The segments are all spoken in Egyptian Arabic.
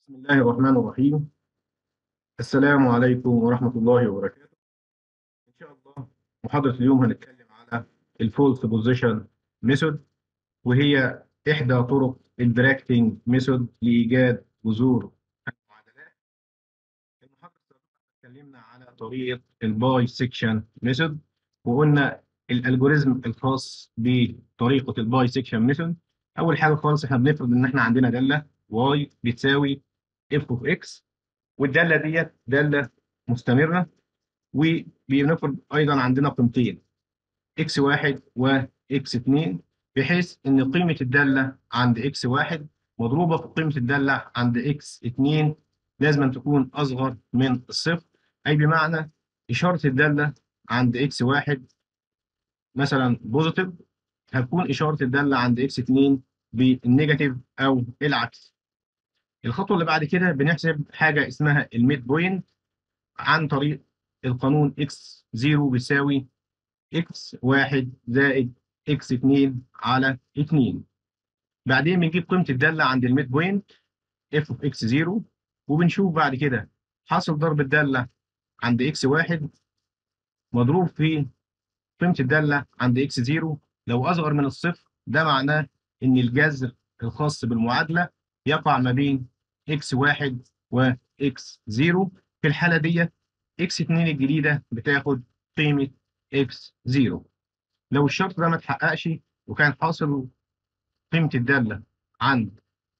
بسم الله الرحمن الرحيم السلام عليكم ورحمة الله وبركاته إن شاء الله محاضرة اليوم هنتكلم على الفولس بوزيشن ميثود وهي إحدى طرق البراكتنج ميثود لإيجاد جذور المعادلات المحاضرة السابقة اتكلمنا على طريقة الباي سيكشن ميثود وقلنا الالجوريزم الخاص بطريقة الباي سيكشن ميثود أول حاجة خالص إحنا بنفرض إن إحنا عندنا دالة y بتساوي f of x والداله ديت داله مستمره وبنفرض ايضا عندنا قيمتين x1 و x2 بحيث ان قيمه الداله عند x1 مضروبه في قيمه الداله عند x2 لازم تكون اصغر من الصفر اي بمعنى اشاره الداله عند x1 مثلا بوزيتيف هتكون اشاره الداله عند x2 بالنيجاتيف او العكس الخطوه اللي بعد كده بنحسب حاجه اسمها الميد بوينت عن طريق القانون x 0 بيساوي x 1 زائد x 2 على 2 بعدين بنجيب قيمه الداله عند الميد بوينت f of x 0 وبنشوف بعد كده حاصل ضرب الداله عند x 1 مضروب في قيمه الداله عند x 0 لو اصغر من الصفر ده معناه ان الجذر الخاص بالمعادله يقع ما بين x1 و x0 في الحالة دي x2 الجديدة بتاخد قيمة x0 لو الشرط ده ما اتحققش وكان حاصل قيمة الدالة عند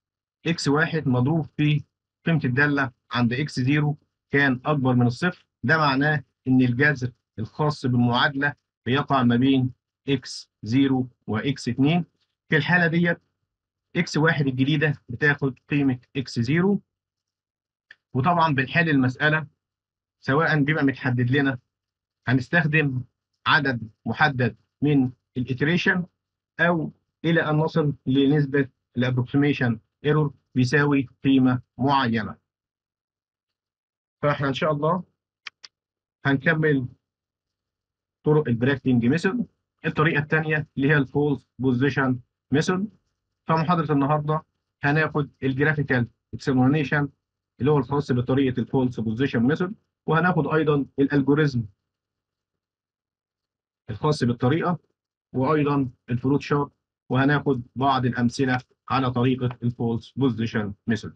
x1 مضروب في قيمة الدالة عند x0 كان أكبر من الصفر ده معناه إن الجذر الخاص بالمعادلة بيقع ما بين x0 و x2 في الحالة ديت x1 الجديدة بتاخد قيمة x0 وطبعا بنحل المسألة سواء بيبقى متحدد لنا هنستخدم عدد محدد من الاتريشن أو إلى أن نصل لنسبة الابروكسيميشن ايرور بيساوي قيمة معينة فاحنا إن شاء الله هنكمل طرق البراكتنج ميثود الطريقة الثانية اللي هي الفولس بوزيشن ميثود فمحاضرة النهاردة هناخد الجرافيكال اكسبلانيشن اللي هو الخاص بطريقة الفولس بوزيشن ميثود وهناخد أيضا الالجوريزم الخاص بالطريقة وأيضا الفلوت شارت وهناخد بعض الأمثلة على طريقة الفولس بوزيشن ميثود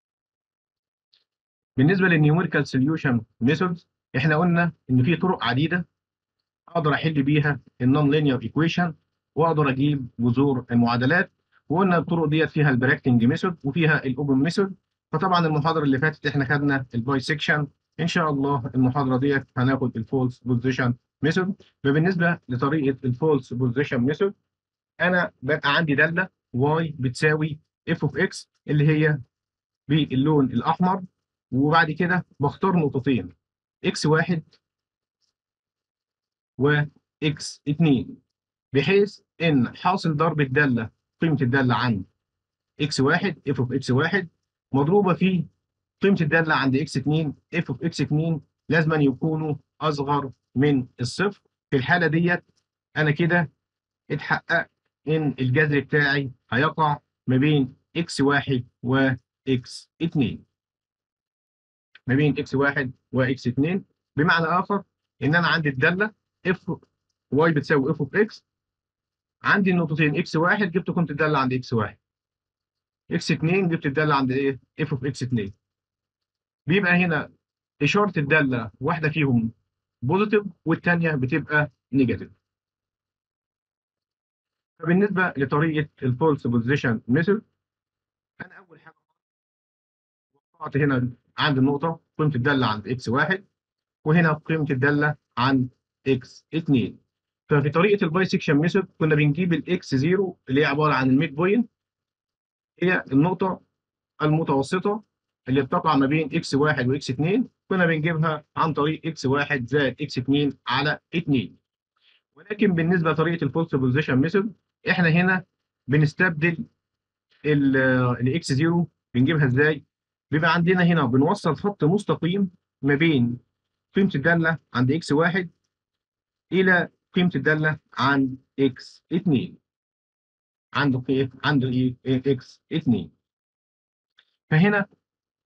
بالنسبة للنيوميريكال سوليوشن ميثود احنا قلنا إن في طرق عديدة أقدر أحل بيها النون لينير ايكويشن وأقدر أجيب جذور المعادلات وقلنا الطرق ديت فيها البراكتنج ميثود وفيها الاوبن ميثود فطبعا المحاضره اللي فاتت احنا خدنا الباي سيكشن ان شاء الله المحاضره ديت هناخد الفولس بوزيشن ميثود فبالنسبه لطريقه الفولس بوزيشن ميثود انا بقى عندي داله y بتساوي f of x اللي هي باللون الاحمر وبعد كده بختار نقطتين x1 و x2 بحيث ان حاصل ضرب الداله قيمة الدالة عند x1 f of x1 مضروبة في قيمة الدالة عند x2 f of x2 لازم أن يكونوا أصغر من الصفر في الحالة ديت أنا كده اتحقق إن الجذر بتاعي هيقع ما بين x1 و x2 ما بين x1 و x2 بمعنى آخر إن أنا عندي الدالة f y بتساوي f of x عندي النقطتين اكس واحد جبت قيمه الداله عند اكس واحد اكس 2 جبت الداله عند ايه اف اوف اكس 2 بيبقى هنا اشاره الداله واحده فيهم بوزيتيف والثانيه بتبقى نيجاتيف فبالنسبه لطريقه الفولس بوزيشن ميثود انا اول حاجه وقعت هنا عند النقطه قيمه الداله عند اكس واحد وهنا قيمه الداله عند اكس 2 ففي طريقه الباي سيكشن ميثود كنا بنجيب الاكس 0 اللي هي عباره عن الميد بوينت هي النقطه المتوسطه اللي بتقع ما بين اكس 1 واكس 2 كنا بنجيبها عن طريق اكس 1 زائد اكس 2 على 2 ولكن بالنسبه لطريقه الفولس بوزيشن ميثود احنا هنا بنستبدل الاكس 0 بنجيبها ازاي؟ بيبقى عندنا هنا بنوصل خط مستقيم ما بين قيمه الداله عند اكس 1 الى قيمة الدالة عند x 2 عنده ايه؟ عنده ايه؟ x 2 فهنا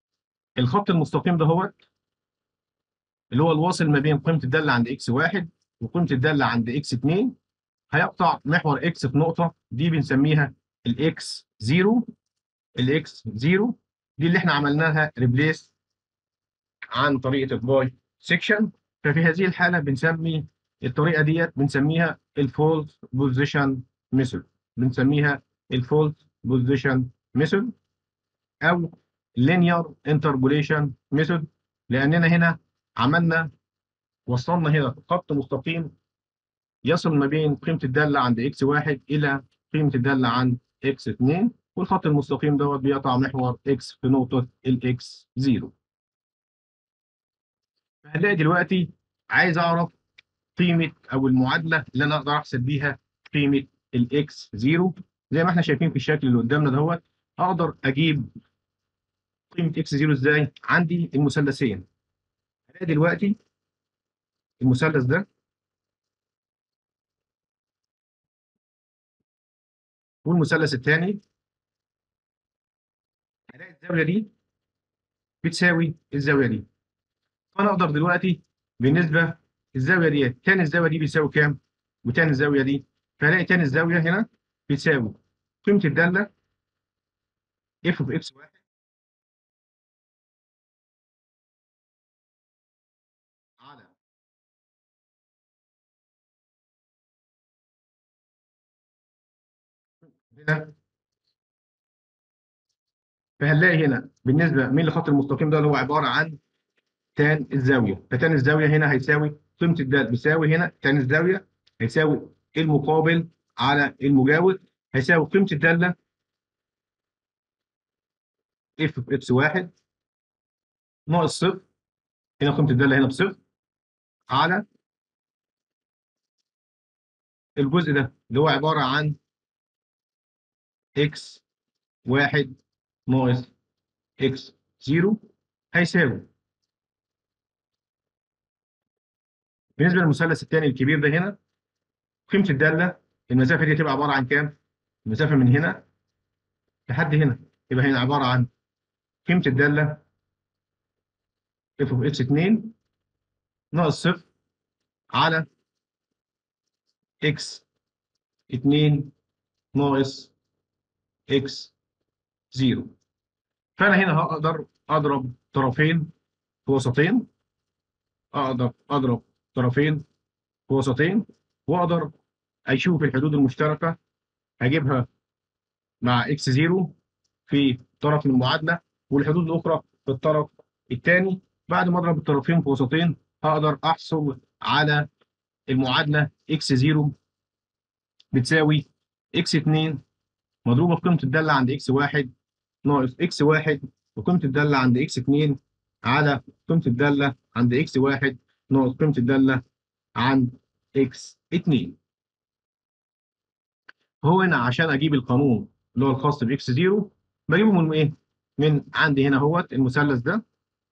الخط المستقيم ده هو اللي هو الواصل ما بين قيمه الداله عند اكس 1 وقيمه الداله عند اكس 2 هيقطع محور اكس في نقطه دي بنسميها الاكس 0 الاكس 0 دي اللي احنا عملناها ريبليس عن طريقه الباي سيكشن ففي هذه الحاله بنسمي الطريقه ديت بنسميها الفولت بوزيشن ميثود بنسميها الفولت بوزيشن ميثود او linear interpolation method لاننا هنا عملنا وصلنا هنا خط مستقيم يصل ما بين قيمه الداله عند اكس 1 الى قيمه الداله عند اكس 2 والخط المستقيم دوت بيقطع محور اكس في نقطه الاكس 0 فهنلاقي دلوقتي عايز اعرف قيمه او المعادله اللي انا اقدر احسب بيها قيمه الاكس 0 زي ما احنا شايفين في الشكل اللي قدامنا دوت اقدر اجيب قيمه اكس 0 ازاي عندي المثلثين هلاقي دلوقتي المثلث ده والمثلث الثاني هلاقي الزاويه دي بتساوي الزاويه دي فانا اقدر دلوقتي بالنسبه الزاويه دي تاني الزاويه دي بيساوي كام وتاني الزاويه دي فهلاقي تاني الزاويه هنا بتساوي قيمه الداله اف اوف اكس 1 على هنا فهنلاقي هنا بالنسبه من الخط المستقيم ده اللي هو عباره عن تان الزاويه فتان الزاويه هنا هيساوي قيمه الدال بيساوي هنا تان الزاويه هيساوي المقابل على المجاور هيساوي قيمه الداله اف في اكس 1 ناقص صفر هنا قيمه الداله هنا بصفر على الجزء ده اللي هو عباره عن اكس 1 ناقص اكس 0 هيساوي بالنسبه للمثلث الثاني الكبير ده هنا قيمه الداله المسافه دي تبقى عباره عن كام؟ المسافه من هنا لحد هنا يبقى هنا عباره عن قيمه الداله اف اوف اكس 2 ناقص صفر على اكس 2 ناقص اكس 0 فانا هنا هقدر اضرب طرفين في وسطين اقدر اضرب طرفين في وسطين واقدر اشوف الحدود المشتركه هجيبها مع اكس 0 في طرف من المعادله والحدود الاخرى في الطرف الثاني بعد ما اضرب الطرفين في وسطين هقدر احصل على المعادله اكس 0 بتساوي اكس 2 مضروبه في قيمه الداله عند اكس 1 ناقص اكس 1 وقيمه الداله عند اكس 2 على قيمه الداله عند اكس 1 ناقص قيمه الداله عند اكس 2 هو هنا عشان اجيب القانون اللي هو الخاص باكس 0 بجيبه من ايه؟ من عندي هنا اهوت المثلث ده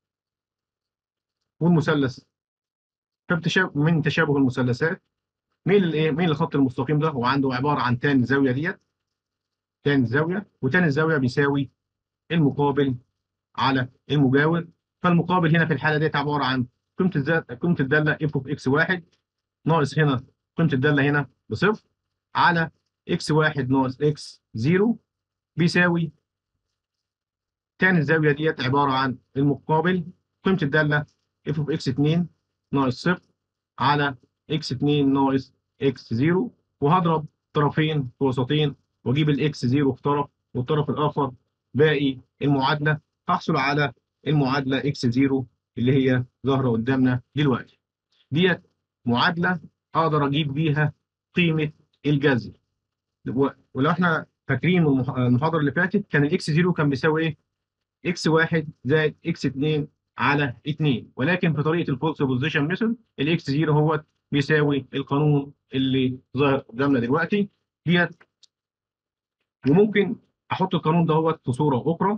والمثلث فبتشابه من تشابه المثلثات مين الايه؟ مين الخط المستقيم ده؟ هو عنده عباره عن تان الزاويه ديت تان الزاويه وتان الزاويه بيساوي المقابل على المجاور فالمقابل هنا في الحاله ديت عباره عن قيمه الذات قيمه الداله اف اوف اكس 1 ناقص هنا قيمه الداله هنا بصفر على اكس 1 ناقص اكس 0 بيساوي تاني الزاويه ديت عباره عن المقابل قيمه الداله اف اوف اكس 2 ناقص صفر على اكس 2 ناقص اكس 0 وهضرب طرفين في وسطين واجيب الاكس 0 في طرف والطرف الاخر باقي المعادله هحصل على المعادله اكس 0 اللي هي ظاهره قدامنا دلوقتي ديت معادله اقدر اجيب بيها قيمه الجذر ولو احنا فاكرين المحاضره اللي فاتت كان الاكس 0 كان بيساوي ايه؟ اكس 1 زائد اكس 2 على 2 ولكن في طريقه الفولس بوزيشن ميثود الاكس 0 هو بيساوي القانون اللي ظاهر قدامنا دلوقتي ديت وممكن احط القانون ده هو في صوره اخرى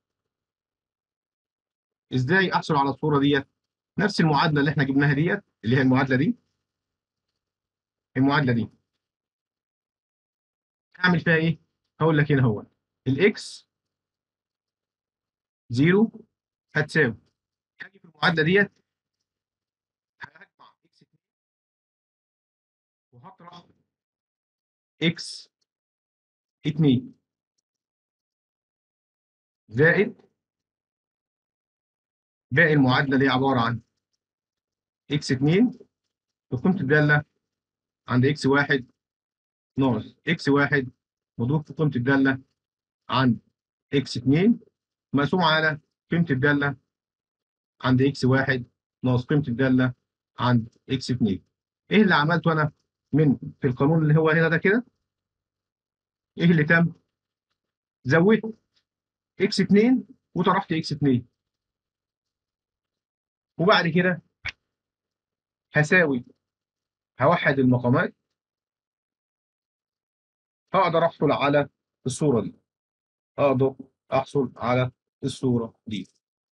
ازاي احصل على الصوره ديت نفس المعادله اللي احنا جبناها ديت اللي هي المعادله دي المعادله دي هعمل فيها ايه هقول لك هنا هو الاكس 0 هتساوي هاجي في المعادله ديت هجمع اكس 2 وهطرح اكس 2 زائد باقي المعادله اللي هي عباره عن اكس 2 وقيمه الداله عند اكس 1 ناقص اكس 1 مضروب في قيمه الداله عند اكس 2 مقسوم على قيمه الداله عند اكس 1 ناقص قيمه الداله عند اكس 2 ايه اللي عملته انا من في القانون اللي هو هنا ده كده ايه اللي تم زودت اكس 2 وطرحت اكس 2 وبعد كده هساوي هوحد المقامات هقدر احصل على الصوره دي اقدر احصل على الصوره دي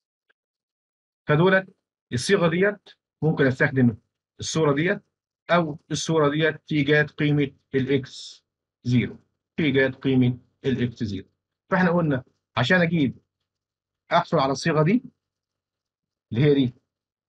فدولت الصيغه ديت ممكن استخدم الصوره ديت او الصوره ديت في جات قيمه الاكس 0 في جات قيمه الاكس 0 فاحنا قلنا عشان اجيب احصل على الصيغه دي اللي هي دي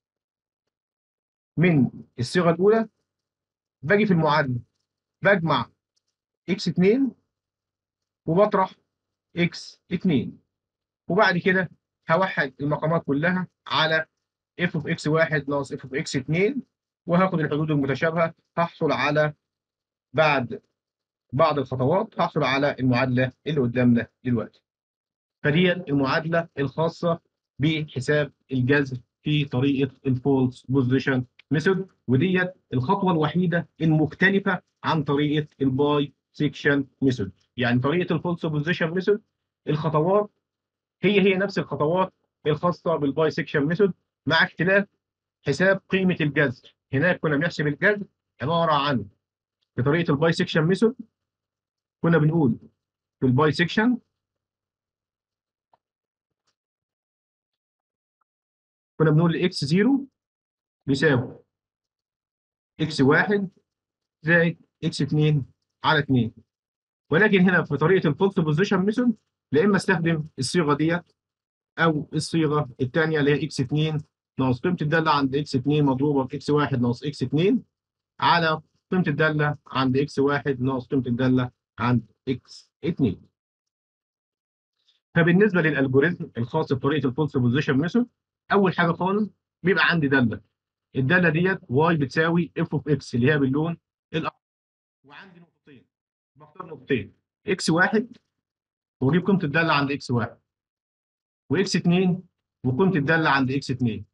من الصيغه الاولى باجي في المعادله بجمع اكس 2 وبطرح اكس 2 وبعد كده هوحد المقامات كلها على اف اوف اكس 1 ناقص اف اوف اكس 2 وهاخد الحدود المتشابهه هحصل على بعد بعض الخطوات هحصل على المعادله اللي قدامنا دلوقتي فدي المعادله الخاصه بحساب الجذر في طريقه الفولس بوزيشن ميثود وديت الخطوه الوحيده المختلفه عن طريقه الباي سيكشن ميثود يعني طريقه الفولس بوزيشن ميثود الخطوات هي هي نفس الخطوات الخاصه بالباي سيكشن ميثود مع اختلاف حساب قيمه الجذر هناك كنا بنحسب الجذر عباره عن في طريقه الباي سيكشن ميثود كنا بنقول في الباي سيكشن كنا بنقول اكس 0 بيساوي اكس 1 زائد اكس 2 على 2 ولكن هنا في طريقه الفولت بوزيشن ميثود لا اما استخدم الصيغه ديت او الصيغه الثانيه اللي هي اكس 2 ناقص قيمه الداله عند اكس 2 مضروبه في اكس 1 ناقص اكس 2 على قيمه الداله عند اكس 1 ناقص قيمه الداله عند اكس 2 فبالنسبه للالجوريزم الخاص بطريقه الفولس بوزيشن ميثود اول حاجه خالص بيبقى عندي داله الداله ديت واي بتساوي اف اوف اكس اللي هي باللون الاحمر وعندي نقطتين بختار نقطتين اكس 1 واجيب قيمه الداله عند اكس 1 واكس 2 وقيمه الداله عند اكس 2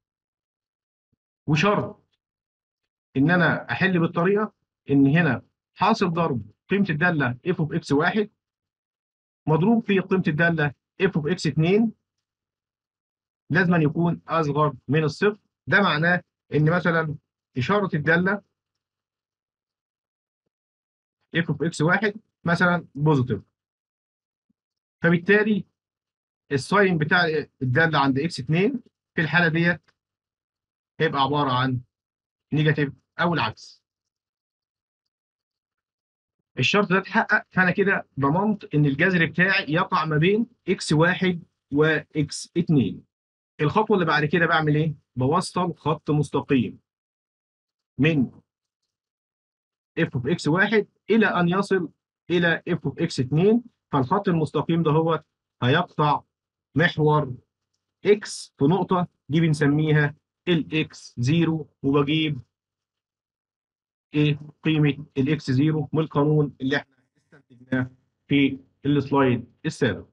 وشرط ان انا احل بالطريقه ان هنا حاصل ضرب قيمه الداله اف اوف اكس 1 مضروب في قيمه الداله اف اوف اكس 2 لازم أن يكون اصغر من الصفر ده معناه ان مثلا اشاره الداله اف اوف اكس 1 مثلا بوزيتيف فبالتالي الساين بتاع الداله عند اكس 2 في الحاله ديت هيبقى عباره عن نيجاتيف او العكس الشرط ده اتحقق فانا كده ضمنت ان الجذر بتاعي يقع ما بين اكس 1 واكس 2 الخطوه اللي بعد كده بعمل ايه بوصل خط مستقيم من اف اوف اكس 1 الى ان يصل الى اف اوف اكس 2 فالخط المستقيم ده هو هيقطع محور اكس في نقطه دي بنسميها الاكس 0 وبجيب ايه قيمه الاكس 0 من القانون اللي احنا استنتجناه في السلايد السابق.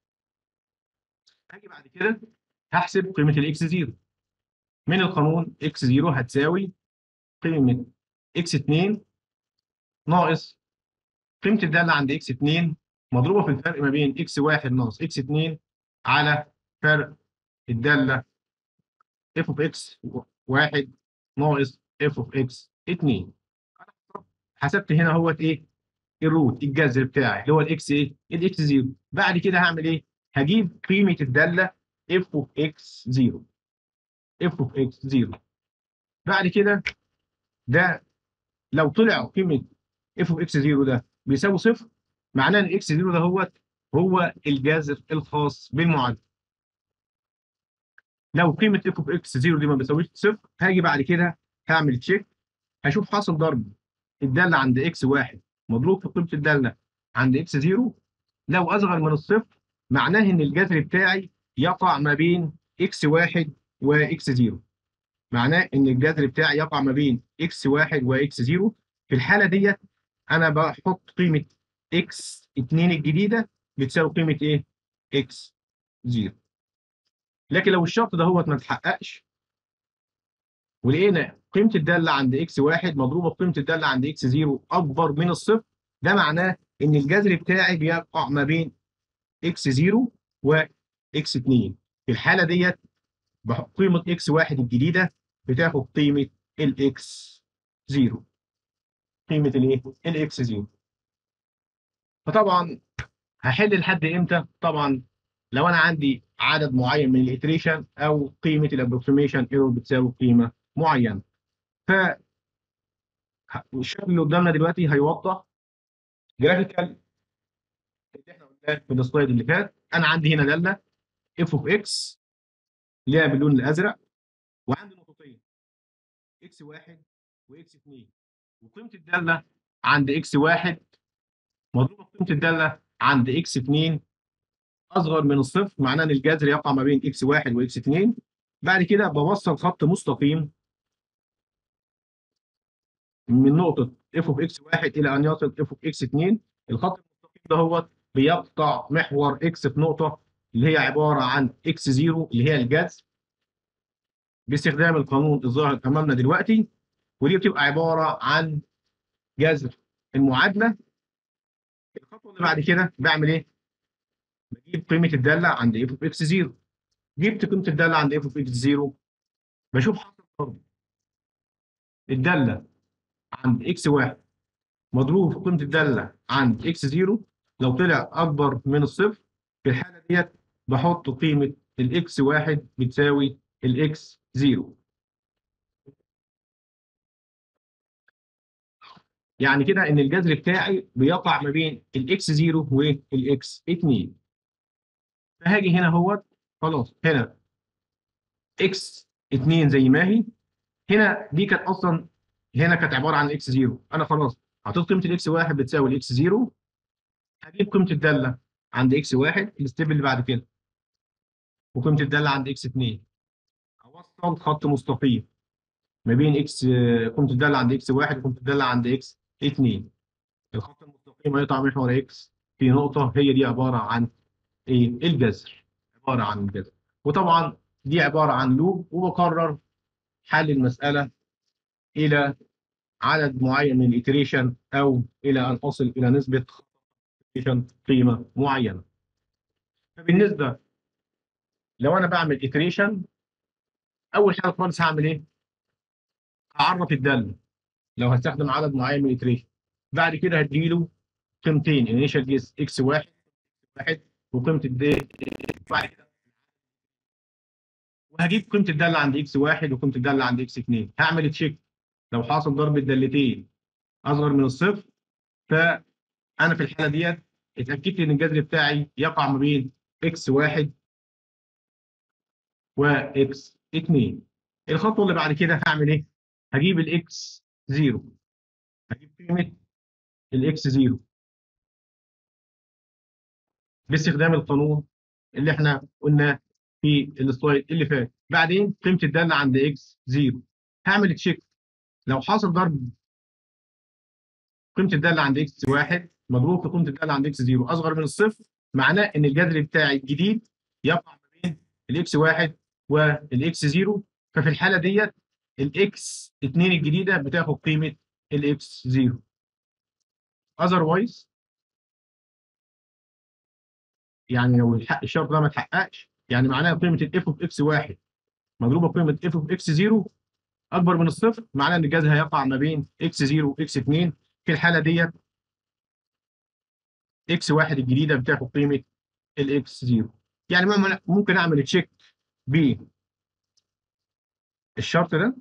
هاجي بعد كده هحسب قيمه الاكس 0 من القانون اكس 0 هتساوي قيمه اكس 2 ناقص قيمه الداله عند اكس 2 مضروبه في الفرق ما بين اكس 1 ناقص اكس 2 على فرق الداله اف اوف اكس 1 ناقص اف اوف اكس 2 حسبت هنا اهوت ايه الروت الجذر بتاعي اللي هو الاكس ايه الاكس 0 بعد كده هعمل ايه هجيب قيمه الداله اف اوف اكس 0 اف اوف اكس 0 بعد كده ده لو طلع قيمه اف اوف اكس 0 ده بيساوي صفر معناه ان الاكس 0 ده هو هو الجذر الخاص بالمعادله لو قيمه اف اوف اكس 0 دي ما بتساويش صفر هاجي بعد كده هعمل تشيك هشوف حاصل ضرب الداله عند اكس 1 مضروب في قيمه الداله عند اكس 0 لو اصغر من الصفر معناه ان الجذر بتاعي يقع ما بين اكس 1 واكس 0 معناه ان الجذر بتاعي يقع ما بين اكس 1 واكس 0 في الحاله ديت انا بحط قيمه اكس 2 الجديده بتساوي قيمه ايه؟ اكس 0 لكن لو الشرط ده هو ما اتحققش ولقينا قيمه الداله عند اكس 1 مضروبه بقيمه الداله عند اكس 0 اكبر من الصفر ده معناه ان الجذر بتاعي بيقع ما بين اكس 0 واكس 2 في الحاله ديت قيمه اكس 1 الجديده بتاخد قيمه الاكس 0 قيمه الايه؟ الاكس 0 فطبعا هحل لحد امتى؟ طبعا لو انا عندي عدد معين من الاتريشن او قيمه الابروكسيميشن ايرور بتساوي قيمه معينه. ف الشكل اللي قدامنا دلوقتي هيوضح جرافيكال اللي احنا قلناه في السلايد اللي فات انا عندي هنا داله اف اوف اكس اللي هي باللون الازرق وعندي نقطتين اكس 1 واكس 2 وقيمه الداله عند اكس 1 مضروبه قيمه الداله عند اكس 2 اصغر من الصفر معناه ان الجذر يقع ما بين اكس 1 واكس 2 بعد كده بوصل خط مستقيم من نقطه اف اوف اكس 1 الى ان يصل اف اوف اكس 2 الخط المستقيم ده هو بيقطع محور اكس في نقطه اللي هي عباره عن اكس 0 اللي هي الجذر باستخدام القانون الظاهر امامنا دلوقتي ودي بتبقى عباره عن جذر المعادله الخطوه اللي بعد كده بعمل ايه؟ بجيب قيمه الداله عند اف اوف اكس 0 جبت قيمه الداله عند اف اوف اكس 0 بشوف حاصل ضرب الداله عند اكس 1 مضروب في قيمه الداله عند اكس 0 لو طلع اكبر من الصفر في الحاله ديت بحط قيمه الاكس 1 بتساوي الاكس 0 يعني كده ان الجذر بتاعي بيقع ما بين الاكس 0 والاكس 2 فهاجي هنا اهوت خلاص هنا اكس 2 زي ما هي هنا دي كانت اصلا هنا كانت عباره عن اكس 0 انا خلاص حطيت قيمه الاكس 1 بتساوي الاكس 0 هجيب قيمه الداله عند اكس 1 الستيب اللي بعد كده وقيمه الداله عند اكس 2 اوصل خط مستقيم ما بين اكس قيمه الداله عند اكس 1 وقيمه الداله عند اكس 2 الخط المستقيم هيقطع محور اكس في نقطه هي دي عباره عن ايه الجذر عباره عن الجذر وطبعا دي عباره عن لوب وبكرر حل المساله الى عدد معين من الاتريشن او الى ان اصل الى نسبه قيمه معينه فبالنسبه لو انا بعمل اتريشن اول حاجه خالص هعمل ايه هعرف الداله لو هستخدم عدد معين من الاتريشن بعد كده هديله قيمتين انيشال جيس اكس واحد واحد وقيمه الدي بعد كده وهجيب قيمه الداله عند اكس واحد وقيمه الداله عند اكس 2 هعمل تشيك لو حاصل ضرب الدالتين اصغر من الصفر فانا في الحاله ديت اتاكدت ان الجذر بتاعي يقع ما بين اكس واحد واكس 2 الخطوه اللي بعد كده هعمل ايه؟ هجيب الاكس 0 هجيب قيمه الاكس 0 باستخدام القانون اللي احنا قلناه في السلايد اللي فات بعدين قيمه الداله عند اكس 0 هعمل تشيك لو حاصل ضرب قيمه الداله عند اكس 1 مضروب في قيمه الداله عند اكس 0 اصغر من الصفر معناه ان الجذر بتاعي الجديد يقع ما بين الاكس 1 والاكس 0 ففي الحاله ديت الاكس 2 الجديده بتاخد قيمه الاكس 0 اذروايز يعني لو الشرط ده ما اتحققش يعني معناها قيمه الاف اوف اكس 1 مضروبه بقيمه اف اوف اكس 0 اكبر من الصفر معناه ان الجذر هيقع ما بين اكس 0 واكس 2 في الحاله ديت اكس 1 الجديده بتاخد قيمه الاكس 0 يعني ممكن اعمل تشيك ب الشرط ده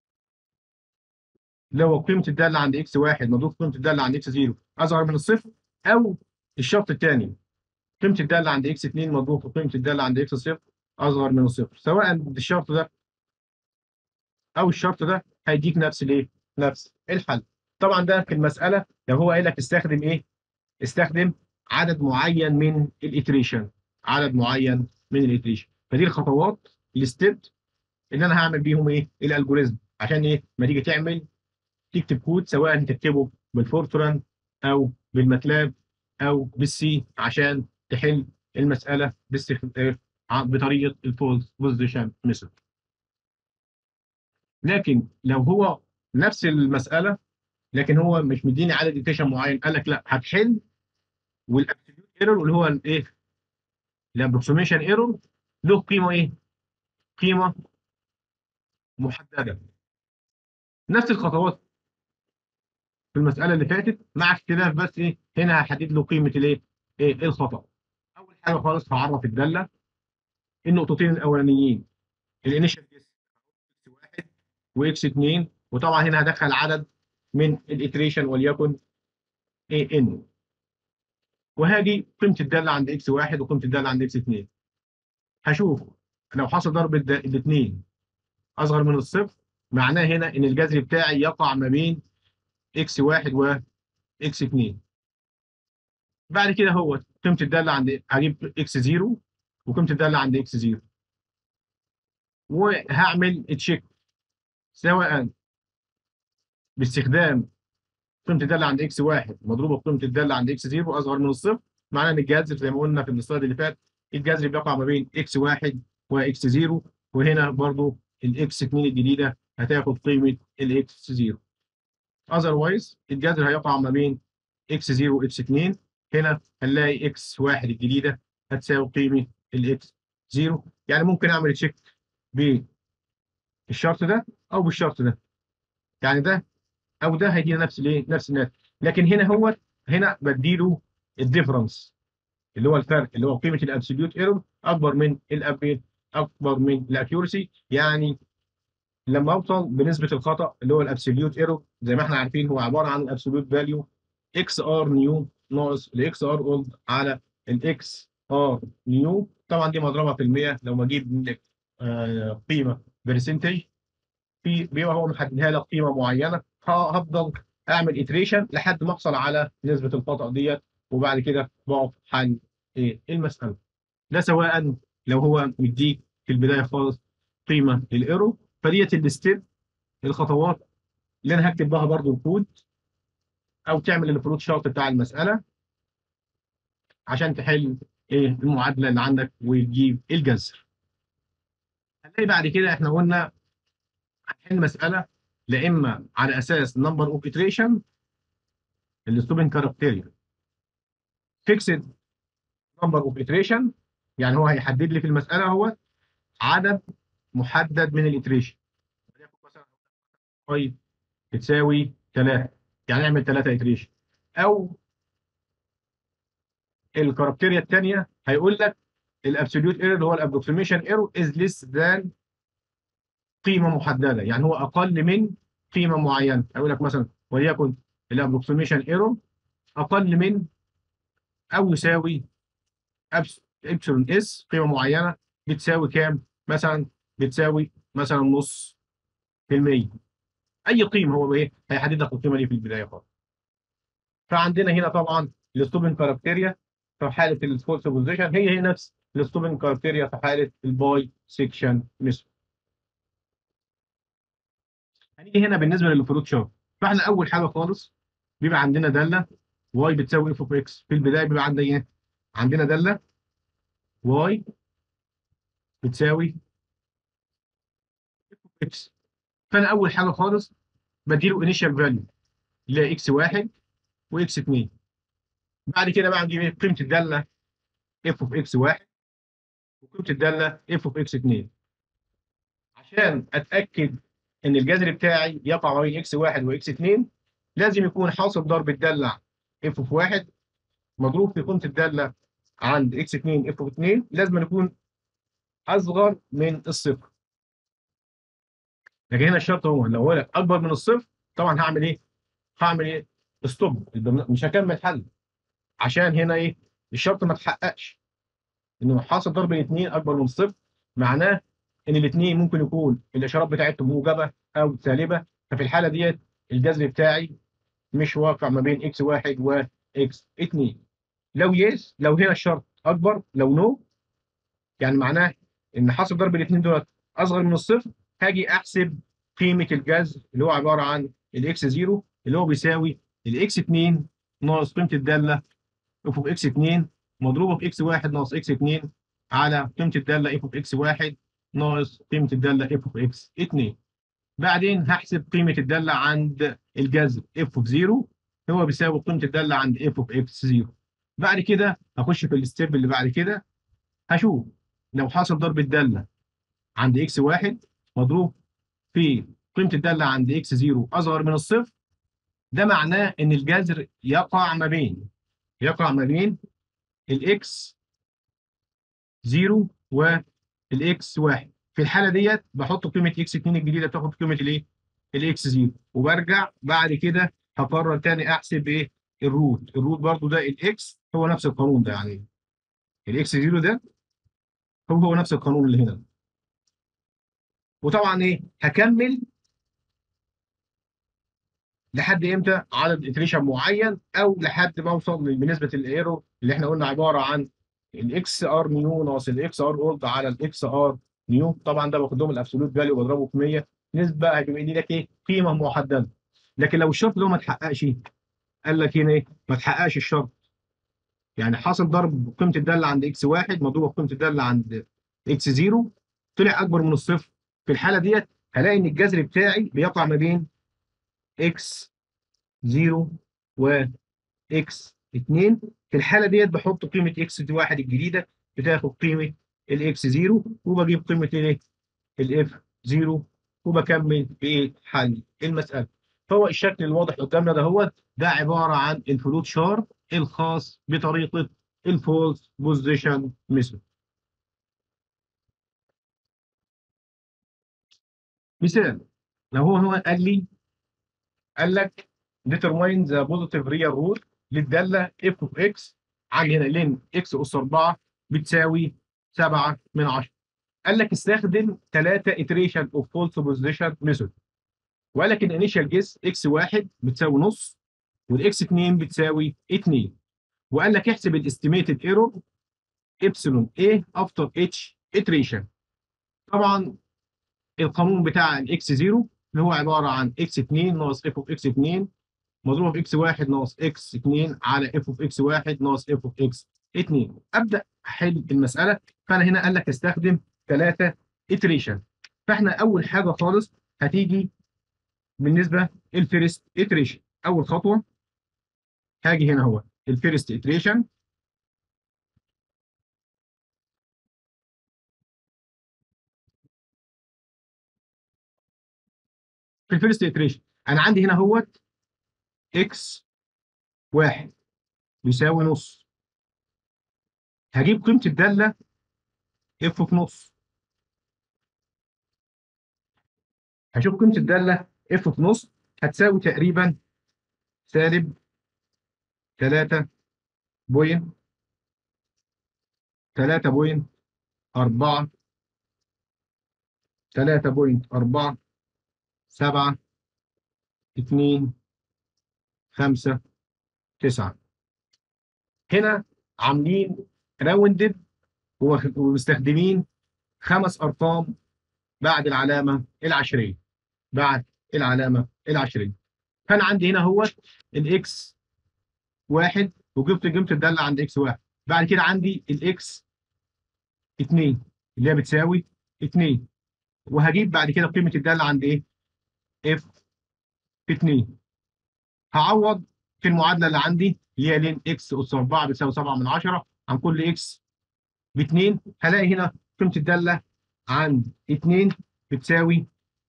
لو قيمه الداله عند اكس 1 مضروب قيمه الداله عند اكس 0 اصغر من الصفر او الشرط الثاني قيمه الداله عند اكس 2 مضروب في قيمه الداله عند اكس 0 اصغر من الصفر سواء الشرط ده او الشرط ده هيديك نفس الايه نفس الحل طبعا ده في المساله لو هو قال لك استخدم ايه استخدم عدد معين من الاتريشن عدد معين من الاتريشن فدي الخطوات الستيب اللي انا هعمل بيهم ايه الالجوريزم عشان ايه ما تيجي تعمل تكتب كود سواء تكتبه بالفورتران او بالماتلاب او بالسي عشان تحل المساله بطريقه الفولس بوزيشن ميثود لكن لو هو نفس المساله لكن هو مش مديني عدد اتيشن معين قال لك لا هتحل والابسوليوت ايرور اللي هو الايه الابروكسيميشن ايرور له قيمه ايه قيمه محدده نفس الخطوات في المساله اللي فاتت مع اختلاف بس ايه هنا هحدد له قيمه الايه ايه الخطا اول حاجه خالص هعرف الداله النقطتين الاولانيين الانيشال جيس اكس 1 واكس 2 وطبعا هنا هدخل عدد من الاتريشن وليكن اي ان وهاجي قيمه الداله عند اكس 1 وقيمه الداله عند اكس 2 هشوف لو حصل ضرب الاثنين اصغر من الصفر معناه هنا ان الجذر بتاعي يقع ما بين اكس 1 واكس 2 بعد كده هو قيمه الداله عند هجيب اكس 0 وقيمه الداله عند اكس 0 وهعمل تشيك سواء باستخدام قيمه الداله عند اكس 1 مضروبه بقيمه الداله عند اكس 0 اصغر من الصفر معناه ان الجذر زي ما قلنا في السلايد اللي فات الجذر بيقع ما بين اكس 1 واكس 0 وهنا برضو الاكس 2 الجديده هتاخد قيمه الاكس 0 اذروايز الجذر هيقع ما بين اكس 0 واكس 2 هنا هنلاقي اكس 1 الجديده هتساوي قيمه الاكس 0 يعني ممكن اعمل تشيك بالشرط ده او بالشرط ده يعني ده او ده هيدينا نفس الايه نفس الناتج لكن هنا هو هنا بديله الديفرنس اللي هو الفرق اللي هو قيمه الابسوليوت ايرور اكبر من الابين اكبر من الاكيورسي يعني لما اوصل بنسبه الخطا اللي هو الابسوليوت ايرور زي ما احنا عارفين هو عباره عن الابسوليوت فاليو اكس ار نيو ناقص الاكس ار اولد على الاكس ار نيو طبعا دي مضروبه في المية لو ما اجيب آه قيمه برسنتج في بيبقى هو محددها لك قيمه معينه هفضل اعمل اتريشن لحد ما احصل على نسبه الخطا ديت وبعد كده بقف حل ايه المساله ده سواء لو هو مديك في البدايه خالص قيمه للايرو فديت الستيب الخطوات اللي انا هكتب بها برضو الكود او تعمل الفروت شارت بتاع المساله عشان تحل ايه المعادله اللي عندك وتجيب الجذر هنلاقي بعد كده احنا قلنا هنحل مساله لا اما على اساس نمبر اوف iteration الستوبنج كاركتيريا فيكسد نمبر اوف iteration يعني هو هيحدد لي في المساله هو عدد محدد من الاتريشن مثلا طيب بتساوي 3 يعني اعمل 3 اتريشن او الكاركتيريا الثانيه هيقول لك الابسوليوت ايرور اللي هو الابروكسيميشن ايرور از ليس ذان قيمه محدده يعني هو اقل من قيمه معينه هيقول لك مثلا وليكن الابروكسيميشن ايرور اقل من او يساوي ابسلون اس قيمه معينه بتساوي كام مثلا بتساوي مثلا نص في المية اي قيمه هو ايه هيحدد لك القيمه دي في البدايه خالص فعندنا هنا طبعا الستوبنج كاركتيريا في حاله الفولس بوزيشن هي هي نفس الستوبنج كاركتيريا في حاله الباي سيكشن ميثود هنيجي هنا بالنسبه للفروت شارت فاحنا اول حاجه خالص بيبقى عندنا داله واي بتساوي اف اوف اكس في البدايه بيبقى عندنا ايه عندنا داله واي بتساوي اف اوف اكس فانا اول حاجه خالص بديله انيشال فاليو اللي هي اكس 1 واكس 2 بعد كده بقى نجيب قيمه الداله اف اوف اكس 1 وقيمه الداله اف اوف اكس 2 عشان اتاكد ان الجذر بتاعي يقع ما بين اكس 1 واكس 2 لازم يكون حاصل ضرب الداله اف اوف 1 مضروب في قيمه الداله عند اكس 2 اف اوف 2 لازم يكون اصغر من الصفر لكن هنا الشرط هو لو هو اكبر من الصفر طبعا هعمل ايه؟ هعمل ايه؟ ستوب مش هكمل حل عشان هنا ايه؟ الشرط ما اتحققش انه حاصل ضرب الاثنين اكبر من الصفر معناه ان الاثنين ممكن يكون الاشارات بتاعتهم موجبه او سالبه ففي الحاله ديت الجذر بتاعي مش واقع ما بين اكس واحد واكس 2 لو يس لو هنا الشرط اكبر لو نو يعني معناه ان حاصل ضرب الاثنين دول اصغر من الصفر هاجي احسب قيمه الجذر اللي هو عباره عن الاكس 0 اللي هو بيساوي الاكس 2 ناقص قيمه الداله اف اوف اكس 2 مضروبه في اكس 1 ناقص اكس 2 على قيمه الداله اف اوف اكس 1 ناقص قيمه الداله اف اوف اكس 2 بعدين هحسب قيمه الداله عند الجذر اف اوف 0 هو بيساوي قيمه الداله عند اف اوف اكس 0 بعد كده هخش في الستيب اللي بعد كده هشوف لو حاصل ضرب الداله عند اكس 1 مضروب في قيمه الداله عند اكس 0 اصغر من الصفر ده معناه ان الجذر يقع ما بين يقع ما بين الاكس 0 والاكس 1 في الحاله ديت بحط قيمه اكس 2 الجديده بتاخد قيمه الايه؟ الاكس 0 وبرجع بعد كده هقرر تاني احسب ايه؟ الروت الروت برضو ده الاكس هو نفس القانون ده يعني الاكس 0 ده هو هو نفس القانون اللي هنا وطبعا ايه هكمل لحد امتى عدد اتريشن معين او لحد ما اوصل بنسبه الايرو اللي احنا قلنا عباره عن الاكس ار نيو ناقص الاكس ار اولد على الاكس ار نيو طبعا ده باخد لهم الابسولوت فاليو وبضربه في 100 نسبه هتبقى دي لك ايه قيمه محدده لكن لو الشرط ده ما اتحققش قال لك هنا ايه ما تحققش الشرط يعني حاصل ضرب قيمه الداله عند اكس 1 مضروبه في قيمه الداله عند اكس 0 طلع اكبر من الصفر في الحاله ديت هلاقي ان الجذر بتاعي بيقع ما بين اكس 0 و اكس 2 في الحاله ديت بحط قيمه اكس 1 الجديده بتاخد قيمه الاكس 0 وبجيب قيمه الايه الاف 0 وبكمل بايه حل المساله فهو الشكل الواضح قدامنا ده هو ده عباره عن الفلوت شارت الخاص بطريقه الفولس بوزيشن ميثود مثال لو هو هو قال لي قال لك determine the positive real root للداله f of x عندي هنا لين x اس 4 بتساوي 7 من 10 قال لك استخدم 3 iteration of false position method وقال لك ان initial guess x1 بتساوي نص والاكس 2 بتساوي 2 وقال لك احسب الاستيميتد ايرور ابسلون a after each iteration طبعا القانون بتاع الاكس 0 اللي هو عباره عن اكس 2 ناقص اف اوف اكس 2 مضروبه في اكس 1 ناقص اكس 2 على اف اوف اكس 1 ناقص اف اوف اكس 2 ابدا احل المساله فانا هنا قال لك استخدم ثلاثه iteration فاحنا اول حاجه خالص هتيجي بالنسبه للفيرست iteration اول خطوه هاجي هنا هو الفيرست iteration في الفيرست iteration انا عندي هنا هوت اكس واحد بيساوي نص هجيب قيمه الداله اف في نص هشوف قيمه الداله اف في نص هتساوي تقريبا سالب 3 بوينت 3 بوينت 4 3 بوينت 4 7 2 5 9 هنا عاملين راوندد ومستخدمين خمس ارقام بعد العلامه العشريه بعد العلامه العشريه فانا عندي هنا هو الاكس واحد وجبت قيمه الداله عند اكس واحد بعد كده عندي الاكس 2 اللي هي بتساوي 2 وهجيب بعد كده قيمه الداله عند ايه؟ اف 2 هعوض في المعادله اللي عندي اللي هي لين اكس اس 4 بتساوي 7 من 10 عن كل اكس ب 2 هلاقي هنا قيمه الداله عند 2 بتساوي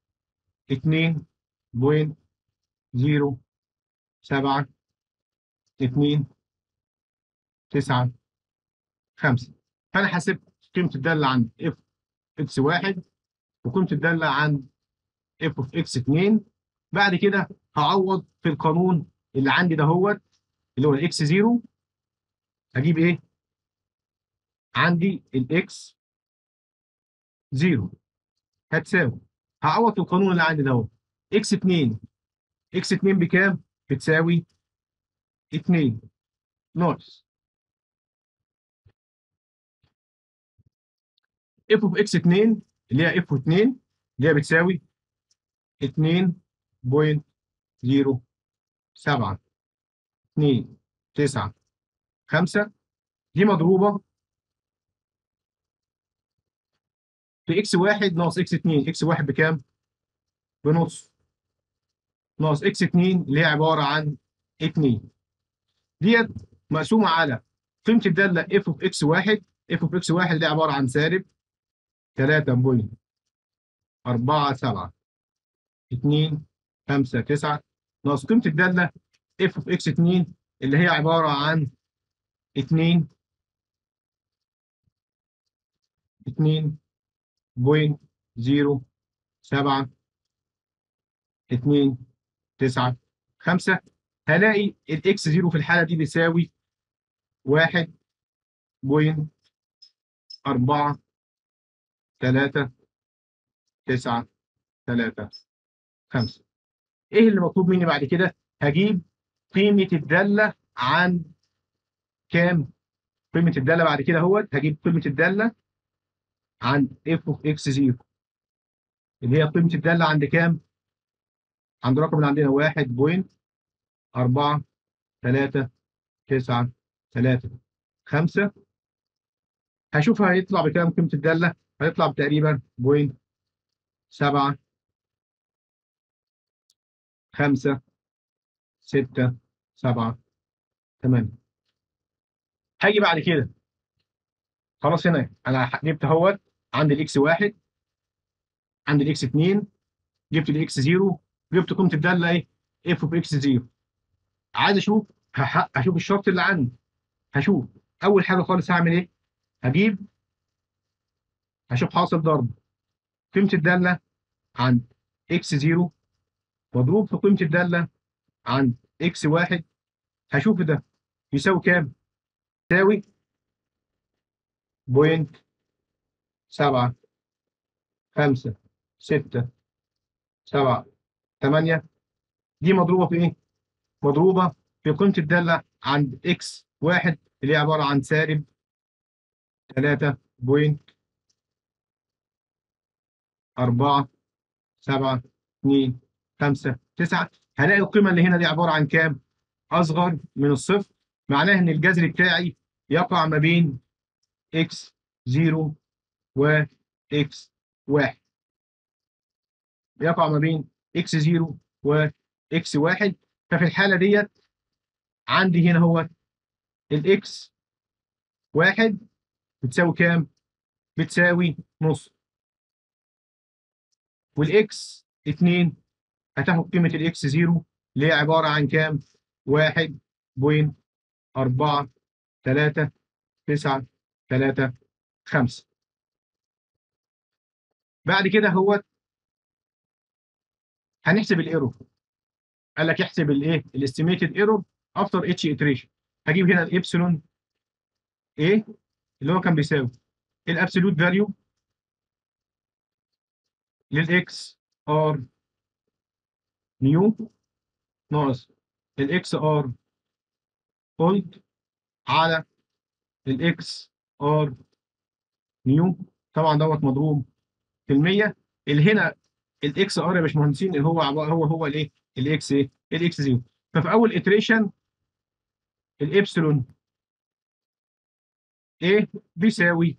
2.07 2 9 5 فانا حسبت قيمه الداله عند اف اكس 1 وقيمه الداله عند اف اوف اكس 2 بعد كده هعوض في القانون اللي عندي ده هو اللي هو الاكس 0 هجيب ايه؟ عندي الاكس 0 هتساوي هعوض في القانون اللي عندي ده اكس 2 اكس 2 بكام؟ بتساوي 2 ناقص اف اوف اكس 2 اللي هي اف 2 اللي هي بتساوي 2.07 2 9 5 دي مضروبه في اكس 1 ناقص اكس 2 اكس 1 بكام؟ بنص ناقص اكس 2 اللي هي عباره عن 2 ديت مقسومه على قيمه الداله اف اوف اكس 1 اف اوف اكس 1 دي عباره عن سالب 3.47 2 5 9 ناقص قيمه الداله اف اوف اكس 2 اللي هي عباره عن 2 2 بوينت زيرو سبعة اتنين تسعة خمسة هلاقي الاكس زيرو في الحالة دي بيساوي واحد بوينت أربعة تلاتة تسعة تلاتة خمسة إيه اللي مطلوب مني بعد كده؟ هجيب قيمة الدالة عن كام؟ قيمة الدالة بعد كده هو هجيب قيمة الدالة عند f of x 0 اللي هي قيمة الدالة عند كام؟ عند الرقم اللي عندنا 1 بوينت 4 3 9 3 5 هشوفها هيطلع بكام قيمة الدالة؟ هيطلع بتقريبا بوينت 7 5 6 7 8 هاجي بعد كده خلاص هنا انا جبت اهوت عند الاكس 1 عند الاكس 2 جبت الاكس 0 جبت قيمه الداله ايه اف اوف اكس 0 عايز اشوف هشوف الشرط اللي عندي هشوف اول حاجه خالص هعمل ايه هجيب هشوف حاصل ضرب قيمه الداله عند اكس 0 مضروب في قيمه الداله عند اكس 1 هشوف ده يساوي كام يساوي بوينت سبعة خمسة ستة سبعة ثمانية دي مضروبة في إيه؟ مضروبة في قيمة الدالة عند إكس واحد اللي هي عبارة عن سالب ثلاثة بوينت أربعة سبعة اثنين خمسة تسعة هلاقي القيمة اللي هنا دي عبارة عن كام؟ أصغر من الصفر معناه إن الجذر بتاعي يقع ما بين إكس زيرو و x 1 يقع ما بين x 0 و x 1 ففي الحالة ديت عندي هنا هو الاكس 1 بتساوي كام؟ بتساوي نص والاكس 2 هتاخد قيمة الاكس 0 اللي هي عبارة عن كام؟ 1 بوينت 4 3 9 3 5 بعد كده هو هنحسب الايرور قال لك احسب الايه الاستيميتد ايرور افتر اتش iteration هجيب هنا الابسلون ايه اللي هو كان بيساوي الابسولوت فاليو للاكس ار نيو ناقص الاكس ار اولد على الاكس ار نيو طبعا دوت مضروب في المية اللي هنا الاكس ار يا باشمهندسين اللي هو هو هو الايه؟ الاكس ايه؟ الاكس زيرو ففي اول اتريشن الابسلون ايه بيساوي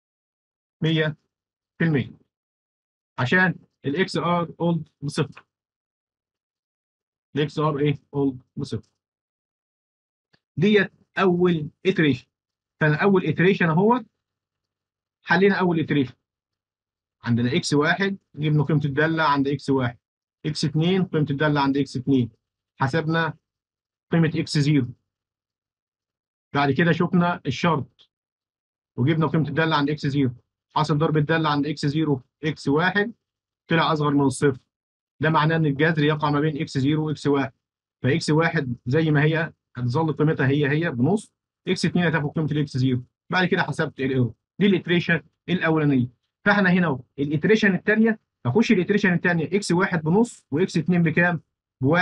100% عشان الاكس ار اولد بصفر الاكس ار ايه؟ اولد بصفر ديت اول اتريشن فانا اول اتريشن اهوت حلينا اول اتريشن عندنا اكس واحد جبنا قيمه الداله عند اكس واحد اكس 2 قيمه الداله عند اكس 2 حسبنا قيمه اكس 0 بعد كده شفنا الشرط وجبنا قيمه الداله عند اكس 0 حصل ضرب الداله عند اكس 0 في اكس 1 طلع اصغر من الصفر ده معناه ان الجذر يقع ما بين اكس 0 واكس 1 فاكس 1 زي ما هي هتظل قيمتها هي هي بنص اكس 2 هتاخد قيمه الاكس 0 بعد كده حسبت الايرور دي الاتريشن الاولانيه فاحنا هنا الاتريشن الثانيه هخش الاتريشن الثانيه اكس 1 بنص واكس 2 بكام؟ ب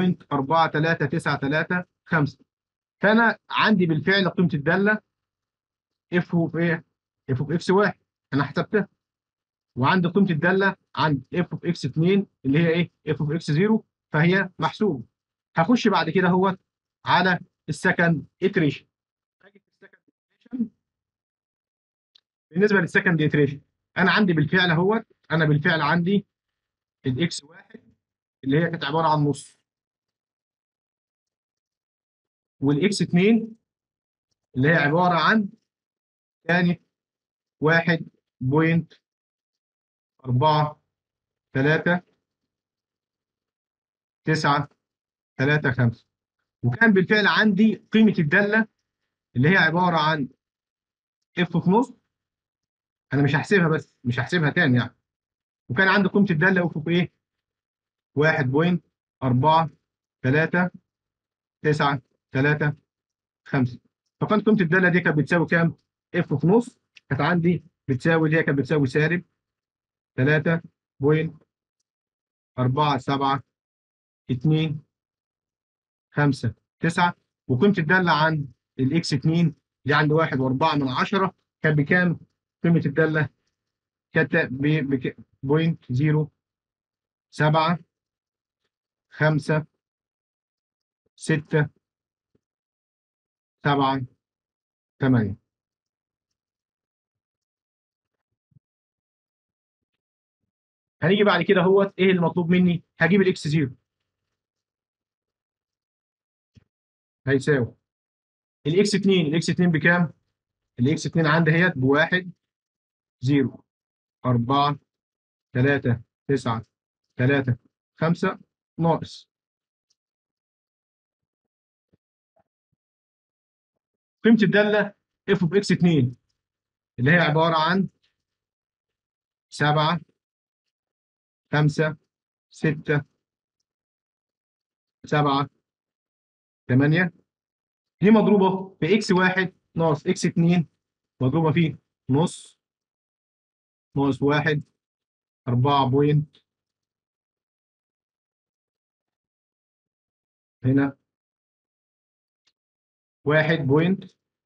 1.43335 فانا عندي بالفعل قيمه الداله اف اوف ايه؟ اف اوف اكس 1 انا حسبتها وعندي قيمه الداله عند اف اوف اكس 2 اللي هي ايه؟ اف اوف اكس 0 فهي محسوبه هخش بعد كده هو على السكند اتريشن هاجي في السكند اتريشن بالنسبه للسكند اتريشن انا عندي بالفعل اهوت انا بالفعل عندي الاكس 1 اللي هي كانت عباره عن نص والاكس 2 اللي هي عباره عن كانت 1.4 3 9 3 5 وكان بالفعل عندي قيمه الداله اللي هي عباره عن اف في نص انا مش هحسبها بس مش هحسبها تاني يعني وكان عندي قيمه الداله اف في ايه 1.4 3 9 3 5 فكانت قيمه الداله دي كانت بتساوي كام؟ اف في نص كانت عندي بتساوي اللي هي كانت بتساوي سالب 3.47 2 5 9 وقيمه الداله عند الاكس 2 اللي عند 1.4 من 10 كان بكام؟ قيمه الداله كانت ب بوينت 0 7 5 6 7 8 هنيجي بعد كده هو ايه المطلوب مني؟ هجيب الاكس 0 هيساوي الاكس 2 الاكس 2 بكام؟ الاكس 2 عندي اهيت بواحد 0 4 3 9 3 5 ناقص قيمة الدالة اف اوف اكس 2 اللي هي عبارة عن 7 5 6 7 8 دي مضروبة في اكس 1 ناقص اكس 2 مضروبة في نص ناقص 1 4 بوينت هنا واحد بوينت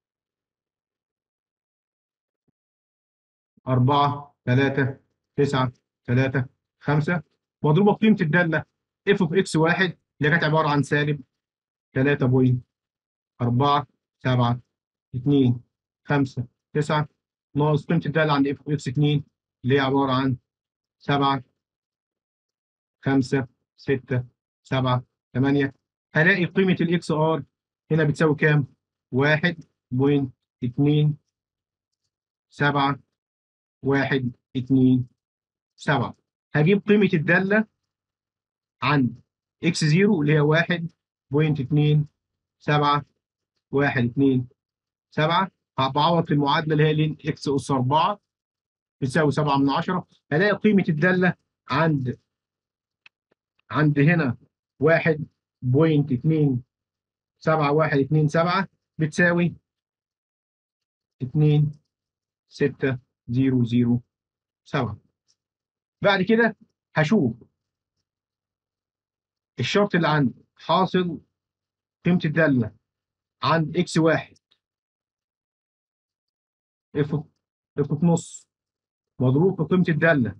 أربعة ثلاثة تسعة ثلاثة خمسة مضروبة في قيمة الدالة اف اوف اكس واحد اللي كانت عبارة عن سالب ثلاثة بوينت أربعة سبعة اتنين خمسة تسعة ناقص قيمة الدالة عند اف اوف اكس اتنين اللي هي عبارة عن سبعة خمسة ستة سبعة ثمانية هلاقي قيمة الاكس ار هنا بتساوي كام؟ واحد بوينت اتنين سبعة واحد اتنين سبعة هجيب قيمة الدالة عند اكس زيرو اللي هي واحد بوينت اتنين سبعة واحد اتنين سبعة بعوض في المعادلة اللي هي لين اكس اس أربعة بتساوي سبعة من عشرة هلاقي قيمة الدالة عند عند هنا واحد بوينت اتنين سبعة واحد اتنين سبعة بتساوي اتنين ستة زيرو زيرو سبعة بعد كده هشوف الشرط اللي عندي حاصل قيمة الدالة عند اكس واحد اف اف في نص مضروب في قيمة الدالة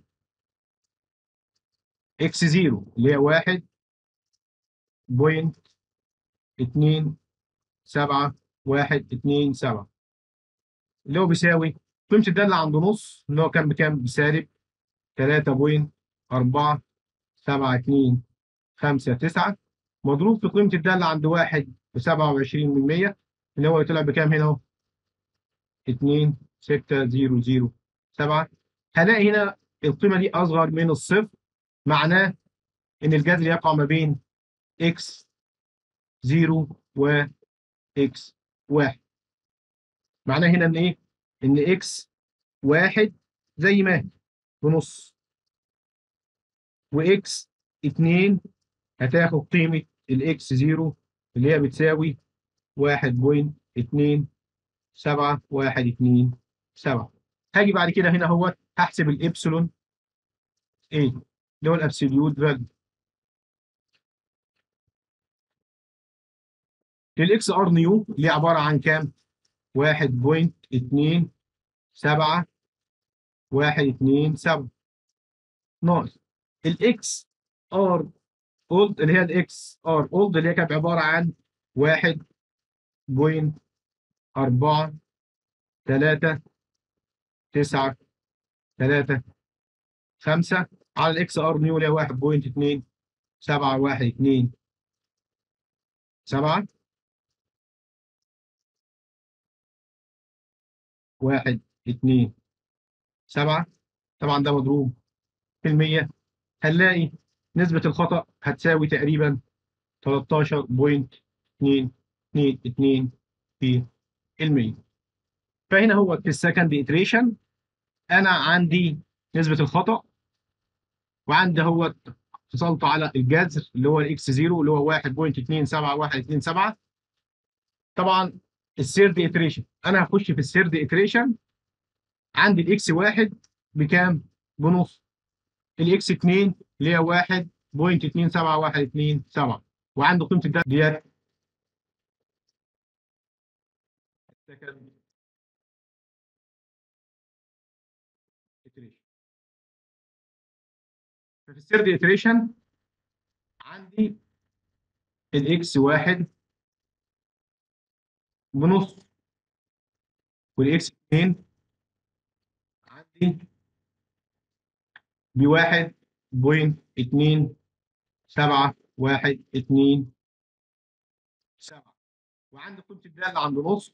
اكس زيرو اللي هي واحد بوينت اتنين سبعة واحد اتنين سبعة اللي هو بيساوي قيمة الدالة عند نص اللي هو كان بكام؟ بسالب تلاتة بوينت أربعة سبعة اتنين خمسة تسعة مضروب في قيمة الدالة عند واحد بسبعة وعشرين من مية اللي هو طلع بكام هنا أهو؟ اتنين ستة زيرو زيرو سبعة هلاقي هنا القيمة دي أصغر من الصفر معناه إن الجذر يقع ما بين إكس زيرو و إكس واحد معناه هنا إن إيه؟ إن إكس واحد زي ما هي بنص وإكس اتنين هتاخد قيمة الإكس زيرو اللي هي بتساوي واحد بوينت اتنين سبعة واحد اتنين سبعة هاجي بعد كده هنا اهوت هحسب الابسلون ايه اللي هو الابسوليوت فاليو للاكس ار نيو اللي عباره عن كام؟ 1.2 7 1 2 7 ناقص الاكس ار اولد اللي هي الاكس ار اولد اللي هي كانت عباره عن 1.4 3 9 3 5 على الاكس ار نيو اللي هي 1.2 7 1 2 7 1 2 7 طبعا ده مضروب في المية هنلاقي نسبة الخطأ هتساوي تقريبا 13.222 في المية فهنا هو في السكند اتريشن انا عندي نسبة الخطأ وعندي هو حصلت على الجذر اللي هو الاكس 0 اللي هو 1.27127 طبعا السيرد اتريشن انا هخش في السيرد اتريشن عندي الاكس 1 بكام؟ بنص الاكس 2 اللي هي 1.27127 وعنده قيمه الداتا ديت ففي السيرد اتريشن عندي الاكس 1 بنص والاكس 2 عندي بواحد بوينت اتنين سبعة واحد اتنين سبعة وعندي قيمة الدالة عند نص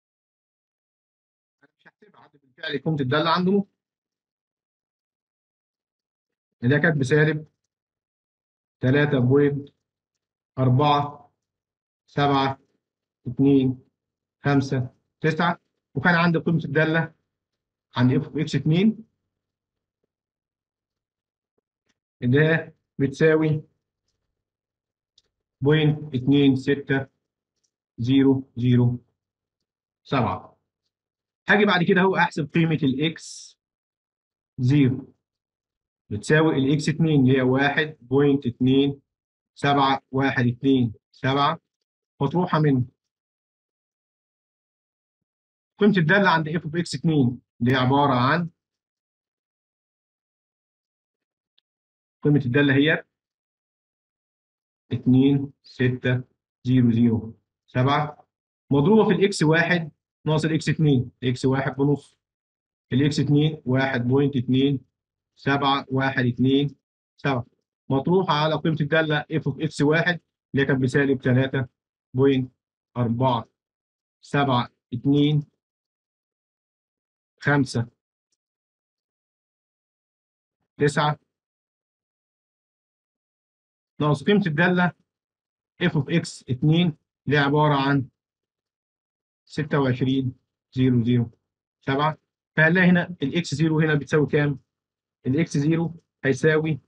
أنا مش هحسبها عندي بالفعل قيمة الدالة عند نص ده كانت بسالب تلاتة بوينت أربعة سبعة اتنين خمسة تسعة وكان عندي قيمة الدالة عند اف اكس 2 ده بتساوي بوينت اتنين ستة زيرو زيرو سبعة هاجي بعد كده اهو احسب قيمة الاكس زيرو بتساوي الاكس 2 اللي هي واحد بوينت اتنين سبعة واحد اتنين سبعة مطروحة من قيمة الدالة عند اف اوف اكس 2 اللي هي عبارة عن قيمة الدالة هي 2 6 0 0 7 مضروبة في الاكس 1 ناقص الاكس 2 الاكس 1 بنص الاكس 2 1.2 7 1 2 7 مطروحة على قيمة الدالة اف اوف اكس 1 اللي كانت بسالب 3.4 7 2 5 9 ناقص قيمة الدالة f of x 2 اللي هي عبارة عن 26 0 0 7 فهنلاقي هنا الاكس 0 هنا بتساوي كام؟ الاكس 0 هيساوي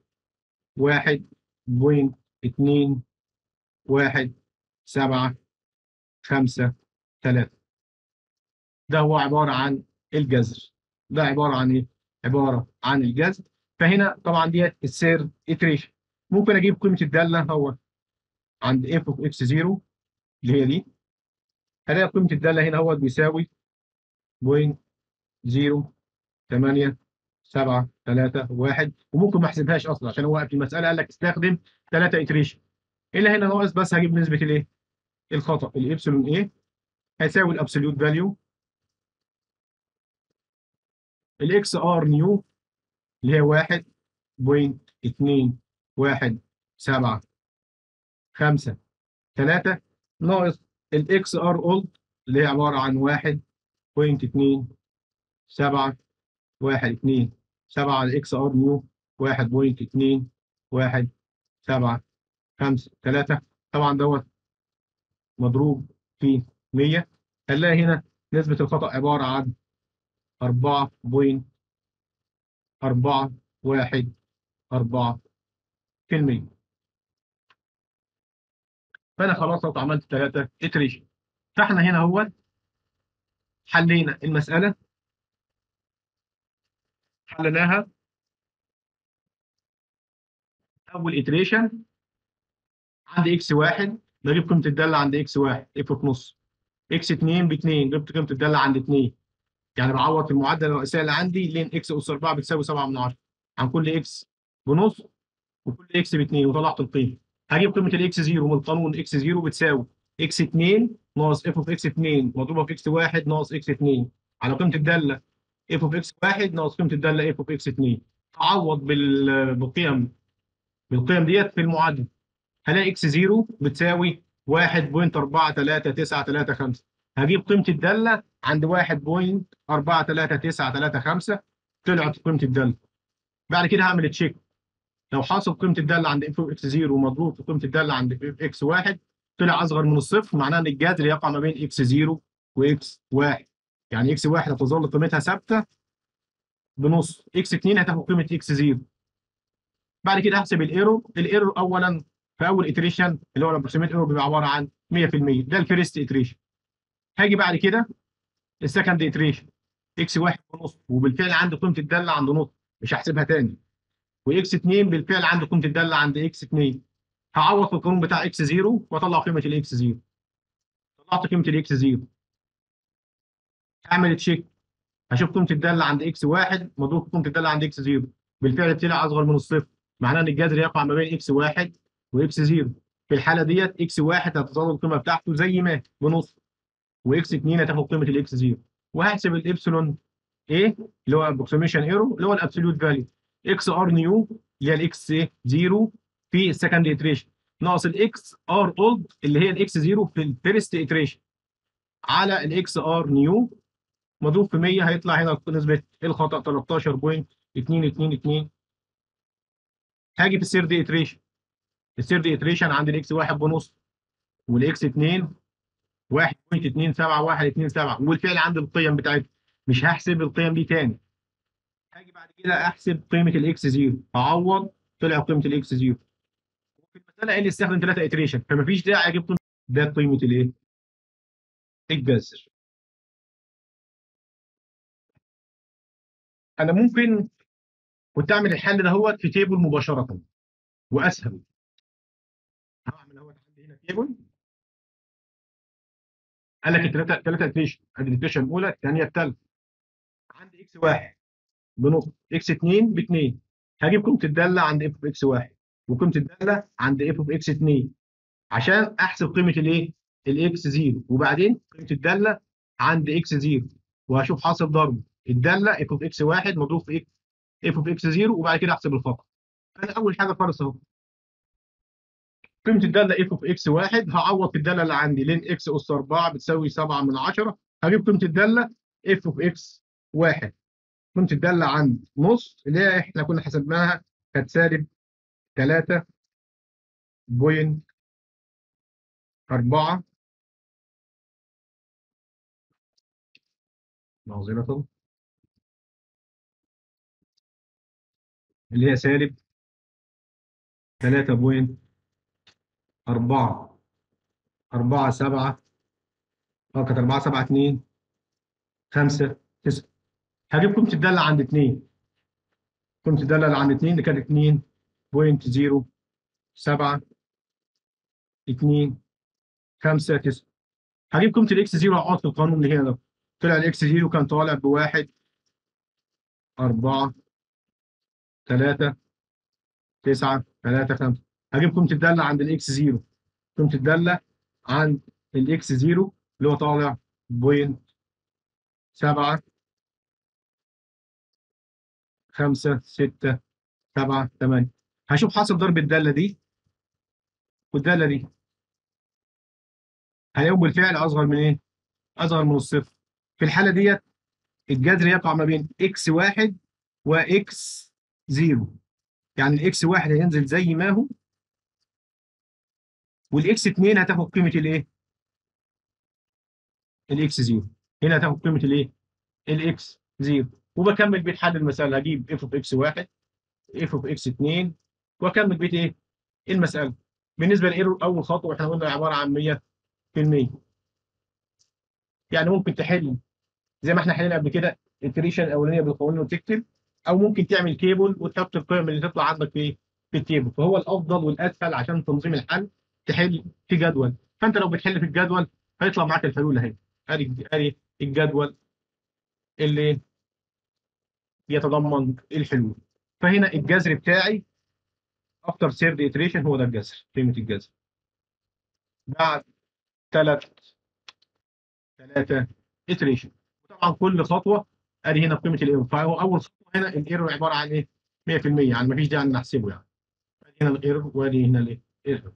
1.2 1 7 5 3 ده هو عبارة عن الجذر ده عبارة عن ايه؟ عبارة عن الجذر فهنا طبعا ديت السير اتريشن ممكن اجيب قيمة الدالة هو عند f of x 0 اللي هي دي هلاقي قيمة الدالة هنا هو بيساوي بوينت 0 8 7 3 1 وممكن ما احسبهاش اصلا عشان هو في المسألة قال لك استخدم 3 اتريشن الا هنا ناقص بس هجيب نسبة الايه؟ الخطأ الابسلون ايه هيساوي الابسوليوت فاليو الاكس ار نيو اللي هي 1 بوينت 2 1 7 5 3 ناقص الاكس ار اولد اللي هي عباره عن 1.2 7 1 2 7 على الاكس ار نيو 1.2 1 7 5 3 طبعا دوت مضروب في 100 هنلاقي هنا نسبة الخطأ عبارة عن 4.414 في المية فانا خلاص اهو عملت ثلاثه اتريشن فاحنا هنا هو حلينا المساله حليناها اول اتريشن عند اكس واحد بجيب قيمه الداله عند اكس واحد اف في نص اكس 2 ب 2 جبت قيمه الداله عند 2 يعني بعوض في المعدل الرئيسيه اللي عندي لين اكس اس 4 بتساوي 7 من 10 عن كل اكس بنص وكل اكس ب 2 وطلعت القيمه هجيب قيمه الاكس 0 من القانون اكس 0 بتساوي اكس 2 ناقص اف اوف اكس 2 مضروبه في اكس 1 ناقص اكس 2 على قيمه الداله اف اوف اكس 1 ناقص قيمه الداله اف اوف اكس 2 تعوض بال- بالقيم بالقيم ديت في المعادله هلاقي اكس 0 بتساوي 1.43935 هجيب قيمه الداله عند 1.43935 طلعت قيمه الداله بعد كده هعمل تشيك لو حاصل قيمه الداله عند اف اكس 0 ومضروب في قيمه الداله عند اف اكس 1 طلع اصغر من الصفر معناه ان الجذر يقع ما بين اكس 0 واكس 1 يعني اكس 1 هتظل قيمتها ثابته بنص اكس 2 هتاخد قيمه اكس 0 بعد كده هحسب الايرور الايرور اولا في اول اتريشن اللي هو الابروكسيميت ايرور بيبقى عباره عن 100% ده الفيرست اتريشن هاجي بعد كده السكند اتريشن اكس 1 ونص وبالفعل عندي قيمه الداله عند نص مش هحسبها تاني واكس 2 بالفعل عندي قيمه الداله عند اكس 2 هعوض في القانون بتاع اكس 0 واطلع قيمه الاكس 0 طلعت قيمه الاكس 0 هعمل تشيك هشوف قيمه الداله عند اكس 1 مضروب في قيمه الداله عند اكس 0 بالفعل طلع اصغر من الصفر معناه ان الجذر يقع ما بين اكس 1 واكس 0 في الحاله ديت اكس 1 هتظل القيمه بتاعته زي ما هي بنص واكس 2 هتاخد قيمه الاكس 0 وهحسب الابسلون ايه اللي هو ابروكسيميشن ايرو اللي هو الابسوليوت فاليو اكس ار نيو اللي هي الاكس 0 في السكند اتريشن ناقص الاكس ار اولد اللي هي الاكس 0 في الفيرست اتريشن على الاكس ار نيو مضروب في 100 هيطلع هنا نسبه الخطا 13.222 هاجي في الثيرد اتريشن الثيرد اتريشن عند الاكس 1 بنص والاكس 2 1.27127 وبالفعل عندي القيم بتاعتها مش هحسب القيم دي تاني هاجي بعد كده احسب قيمه الاكس 0 هعوض طلع قيمه الاكس 0 في المساله قال لي استخدم ثلاثه اتريشن فمفيش داعي اجيب قيمه ده قيمه الايه؟ الجذر انا ممكن كنت اعمل الحل ده هو في تيبل مباشره واسهل هعمل اهوت عندي هنا تيبل قال لك الثلاثه ثلاثه اتريشن ادي الاتريشن الاولى الثانيه الثالثه عندي اكس 1 بنص اكس 2 ب 2 هجيب قيمه الداله عند اف اوف اكس 1 وقيمه الداله عند اف اوف اكس 2 عشان احسب قيمه الايه؟ الاكس 0 وبعدين قيمه الداله عند اكس 0 وهشوف حاصل ضرب الداله اف اوف اكس 1 مضروب في اف اوف اكس 0 وبعد كده احسب الخطا انا اول حاجه خالص اهو قيمه الداله اف اوف اكس 1 هعوض في الداله اللي عندي لين اكس اس 4 بتساوي 7 من 10 هجيب قيمه الداله اف اوف اكس 1 قيمه الداله عند نص اللي هي احنا كنا حسبناها كانت سالب 3 بوينت 4 معذرة اللي هي سالب 3 بوينت 4 4 7 اه كانت 4 7 2 5 9 هجيب قيمة الدالة عند 2 قيمة الدالة اللي عند 2 اللي كانت 2.0 7 2 5 9 هجيب قيمة الاكس 0 اقعد في القانون اللي هنا ده طلع الاكس 0 كان طالع بواحد 4 3 9 3 5 هجيب قيمة الدالة عند الاكس 0 قيمة الدالة عند الاكس 0 اللي هو طالع بوينت 7 5 6 7 8 هشوف حاصل ضرب الدالة دي والدالة دي هيلاقوا بالفعل أصغر من إيه؟ أصغر من الصفر في الحالة ديت الجذر يقع ما بين إكس واحد وإكس زيرو يعني الإكس واحد هينزل زي ما هو والإكس اتنين هتاخد قيمة الإيه؟ الإكس زيرو هنا هتاخد قيمة الإيه؟ الإكس زيرو وبكمل بيت حل المسألة هجيب اف اوف اكس واحد اف اوف اكس 2 واكمل بيت ايه؟ المسألة بالنسبة لايرور أول خطوة احنا قلنا عبارة عن 100% يعني ممكن تحل زي ما احنا حلينا قبل كده التريشن الأولانية بالقانون وتكتب او ممكن تعمل تيبل وتحط القيم اللي تطلع عندك في في التيبل فهو الافضل والاسهل عشان تنظيم الحل تحل في جدول فانت لو بتحل في الجدول هيطلع معاك الحلول اهي ادي ادي الجدول اللي يتضمن الحلول فهنا الجذر بتاعي افتر سيرد iteration هو ده الجذر قيمه الجذر بعد ثلاث ثلاثه iteration طبعا كل خطوه ادي هنا قيمه الايرور فهو اول خطوه هنا الايرور عباره عن ايه 100% يعني ما فيش داعي نحسبه يعني ادي هنا الايرور وادي هنا الايرور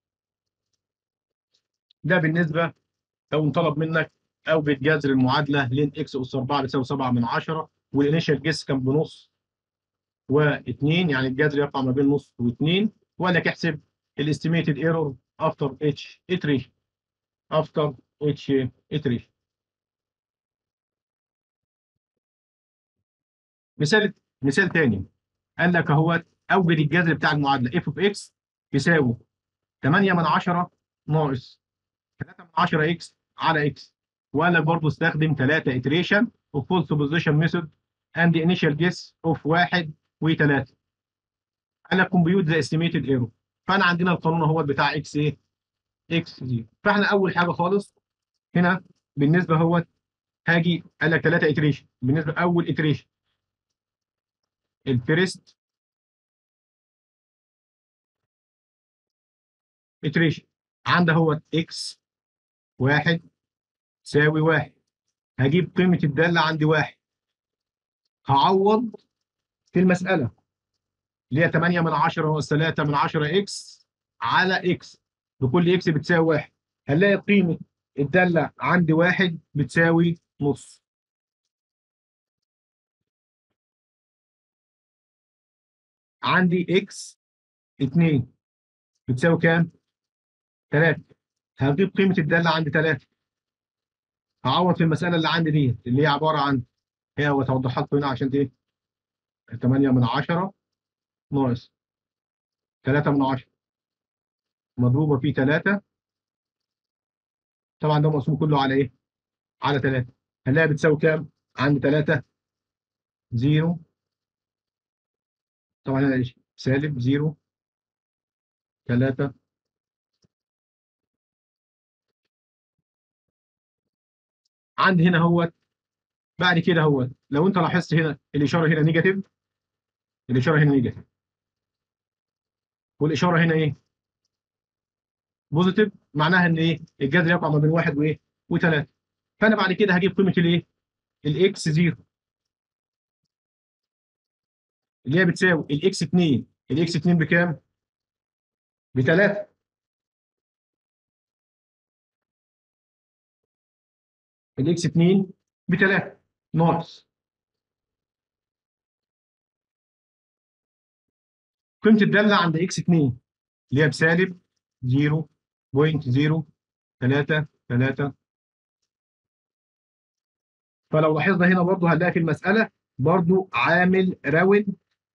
ده بالنسبه لو انطلب منك اوجد جذر المعادله لين اكس اس 4 بيساوي 7 من 10 والانيشال جيس كان بنص و2 يعني الجذر يقع ما بين نص و2 وقال لك احسب الاستيميتد ايرور افتر اتش iteration افتر اتش iteration مثال مثال تاني قال لك اهو اوجد الجذر بتاع المعادله اف اوف اكس يساوي 8 من 10 ناقص 3 من 10 اكس على اكس وقال لك برضه استخدم 3 iteration of full supposition method and the initial guess of 1 و3 قال لك compute the estimated error فانا عندنا القانون اهو بتاع اكس ايه اكس 0 فاحنا اول حاجه خالص هنا بالنسبه هو هاجي قال لك 3 iteration بالنسبه اول iteration الفيرست iteration عندها هو اكس واحد تساوي واحد هجيب قيمة الدالة عندي واحد هعوض في المسألة اللي هي 8 من 10 ناقص 3 من 10 اكس على اكس بكل اكس بتساوي واحد هنلاقي قيمة الدالة عندي واحد بتساوي نص عندي اكس 2 بتساوي كام؟ 3 هجيب قيمة الدالة عندي 3 هعوض في المسألة اللي عندي دي اللي هي عبارة عن هي وتوضحها لكم هنا عشان ايه 8 من 10 ناقص 3 من 10 مضروبة في 3 طبعا ده مقسوم كله على ايه؟ على 3 هنلاقيها بتساوي كام؟ عندي 3 0 طبعا هنا ايش؟ سالب 0 3 عندي هنا هو بعد كده هو لو انت لاحظت هنا الاشاره هنا نيجاتيف الاشاره هنا نيجاتيف والاشاره هنا ايه بوزيتيف معناها ان ايه الجذر يقع ما بين واحد وايه وثلاثه فانا بعد كده هجيب قيمه الايه الاكس 0 اللي هي بتساوي الاكس 2 الاكس 2 بكام بثلاثه الاكس 2 بثلاثه ناقص قيمه الداله عند اكس 2 اللي هي بسالب 0.033 فلو لاحظنا هنا برضو هنلاقي في المساله برضو عامل راوند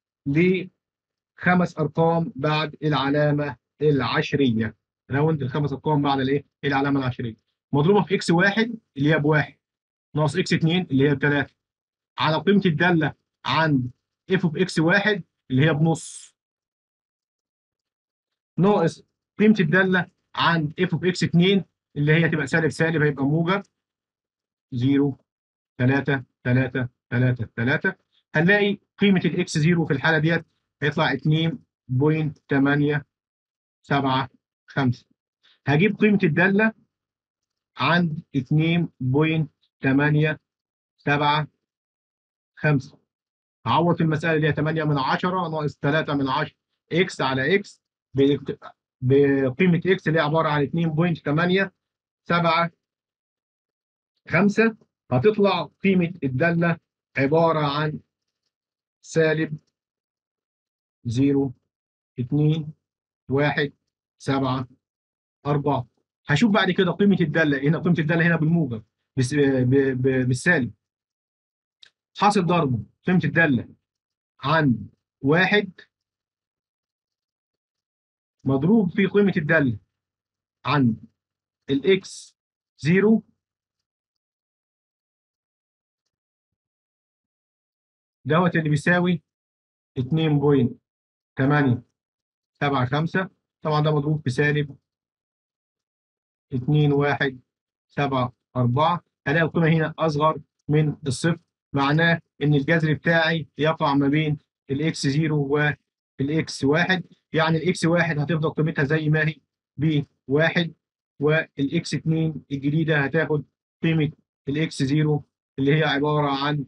لخمس ارقام بعد العلامه العشريه راوند الخمس ارقام بعد الايه العلامه العشريه مضروبه في اكس 1 اللي هي بواحد ناقص اكس 2 اللي هي بثلاثه على قيمه الداله عند اف اوف اكس 1 اللي هي بنص ناقص قيمه الداله عند اف اوف اكس 2 اللي هي تبقى سالب سالب هيبقى موجب 0 3 3 3 3 هنلاقي قيمه الاكس 0 في الحاله ديت هيطلع 2.875 هجيب قيمه الداله عند 2.875 هعوض في المسألة اللي هي 8 من 10 ناقص 3 من 10 اكس على اكس بقيمة اكس اللي هي عبارة عن 2.875 هتطلع قيمة الدالة عبارة عن سالب 0 2 1 7 4 هشوف بعد كده قيمه الداله هنا قيمه الداله هنا بالموجب بس بالسالب حاصل ضرب قيمه الداله عن واحد مضروب في قيمه الداله عن الاكس زيرو دوت اللي بيساوي 2.875 طبعا ده مضروب في سالب 2.174 هلاقي القيمة هنا أصغر من الصفر معناه إن الجذر بتاعي يقع ما بين الإكس 0 والإكس 1 يعني الإكس 1 هتفضل قيمتها زي ما هي بواحد والإكس 2 الجديدة هتاخد قيمة الإكس 0 اللي هي عبارة عن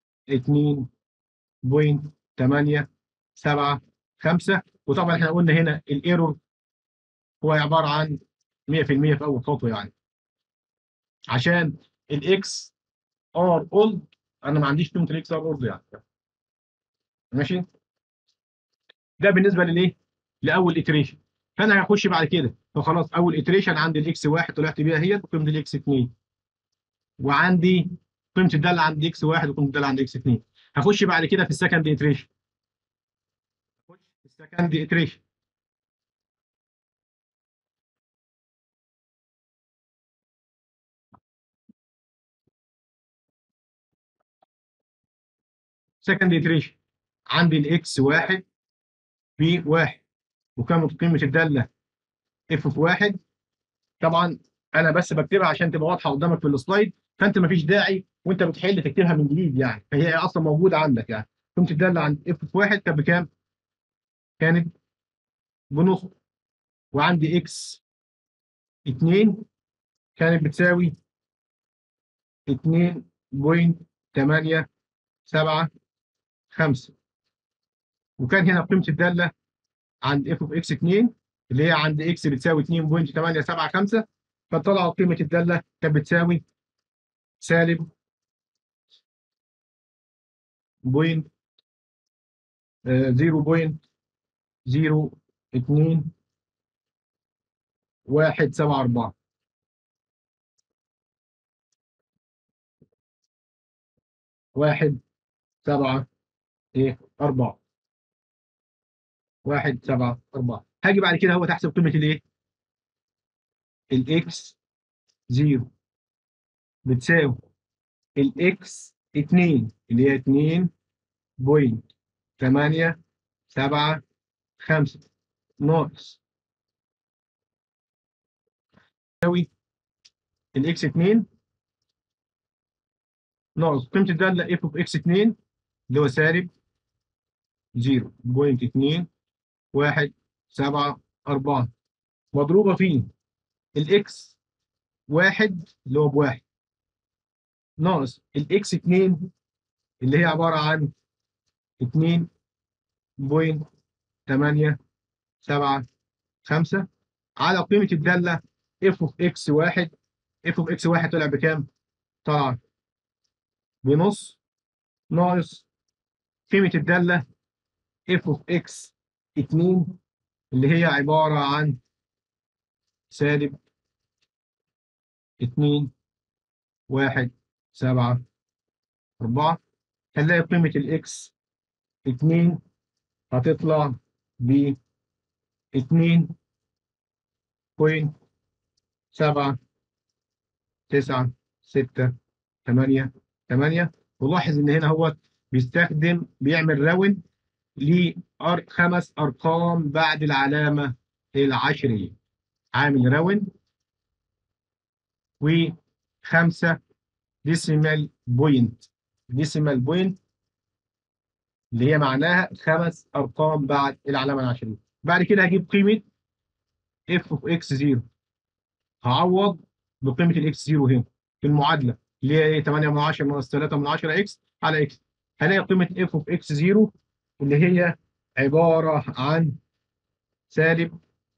2.875 وطبعا احنا قلنا هنا الايرور هو عباره عن 100% في اول خطوه يعني عشان الاكس ار اولد انا ما عنديش قيمه الاكس ار اولد يعني ماشي ده بالنسبه للايه لاول اتريشن فانا هخش بعد كده فخلاص اول اتريشن عندي الاكس 1 طلعت بيها هي وقيمه الاكس 2 وعندي قيمه الداله عند اكس 1 وقيمه الداله عند اكس 2 هخش بعد كده في السكند اتريشن هخش في السكند اتريشن سكند اتريشن عندي الاكس 1 في 1 وكم قيمه الداله اف في 1 طبعا انا بس بكتبها عشان تبقى واضحه قدامك في السلايد فانت ما فيش داعي وانت بتحل تكتبها من جديد يعني فهي اصلا موجوده عندك يعني قيمه الداله عند اف في 1 كانت بكام؟ كانت بنص وعندي اكس 2 كانت بتساوي 2.875 وكان هنا قيمه الداله عند اف اوف اكس 2 اللي هي عند اكس بتساوي 2.875 فطلعت قيمه الداله كانت بتساوي سالب بوينت زيرو بوينت زيرو اتنين واحد سبعة أربعة واحد سبعة إيه أربعة واحد سبعة أربعة هاجي بعد كده هو تحسب قيمة الإيه؟ الإكس زيرو بتساوي الإكس اتنين اللي هي اتنين بوينت تمانية سبعة خمسة ناقص تساوي الإكس اتنين ناقص قيمة الدالة اف اوف اكس 2 اللي هو سالب 0.2 1 7 4 مضروبة في الاكس 1 اللي هو بواحد ناقص الاكس 2 اللي هي عبارة عن 2.875 على قيمة الدالة اف اوف اكس 1 اف اوف اكس 1 طلع بكام؟ طلع بنص ناقص قيمة الدالة f of x 2 اللي هي عبارة عن سالب 2 1 7 4 هنلاقي قيمة الإكس 2 هتطلع ب 2 بوينت 7 9 6 8 8 ولاحظ ان هنا هو بيستخدم بيعمل راوند لخمس ارقام بعد العلامه العشريه عامل راوند وخمسه ديسيمال بوينت ديسيمال بوينت اللي هي معناها خمس ارقام بعد العلامه العشريه بعد كده هجيب قيمه اف اوف اكس 0 هعوض بقيمه الاكس 0 هنا في المعادله اللي هي ايه 8 من 10 ناقص 3 من 10 اكس على اكس هلاقي قيمه اف اوف اكس 0 اللي هي عباره عن سالب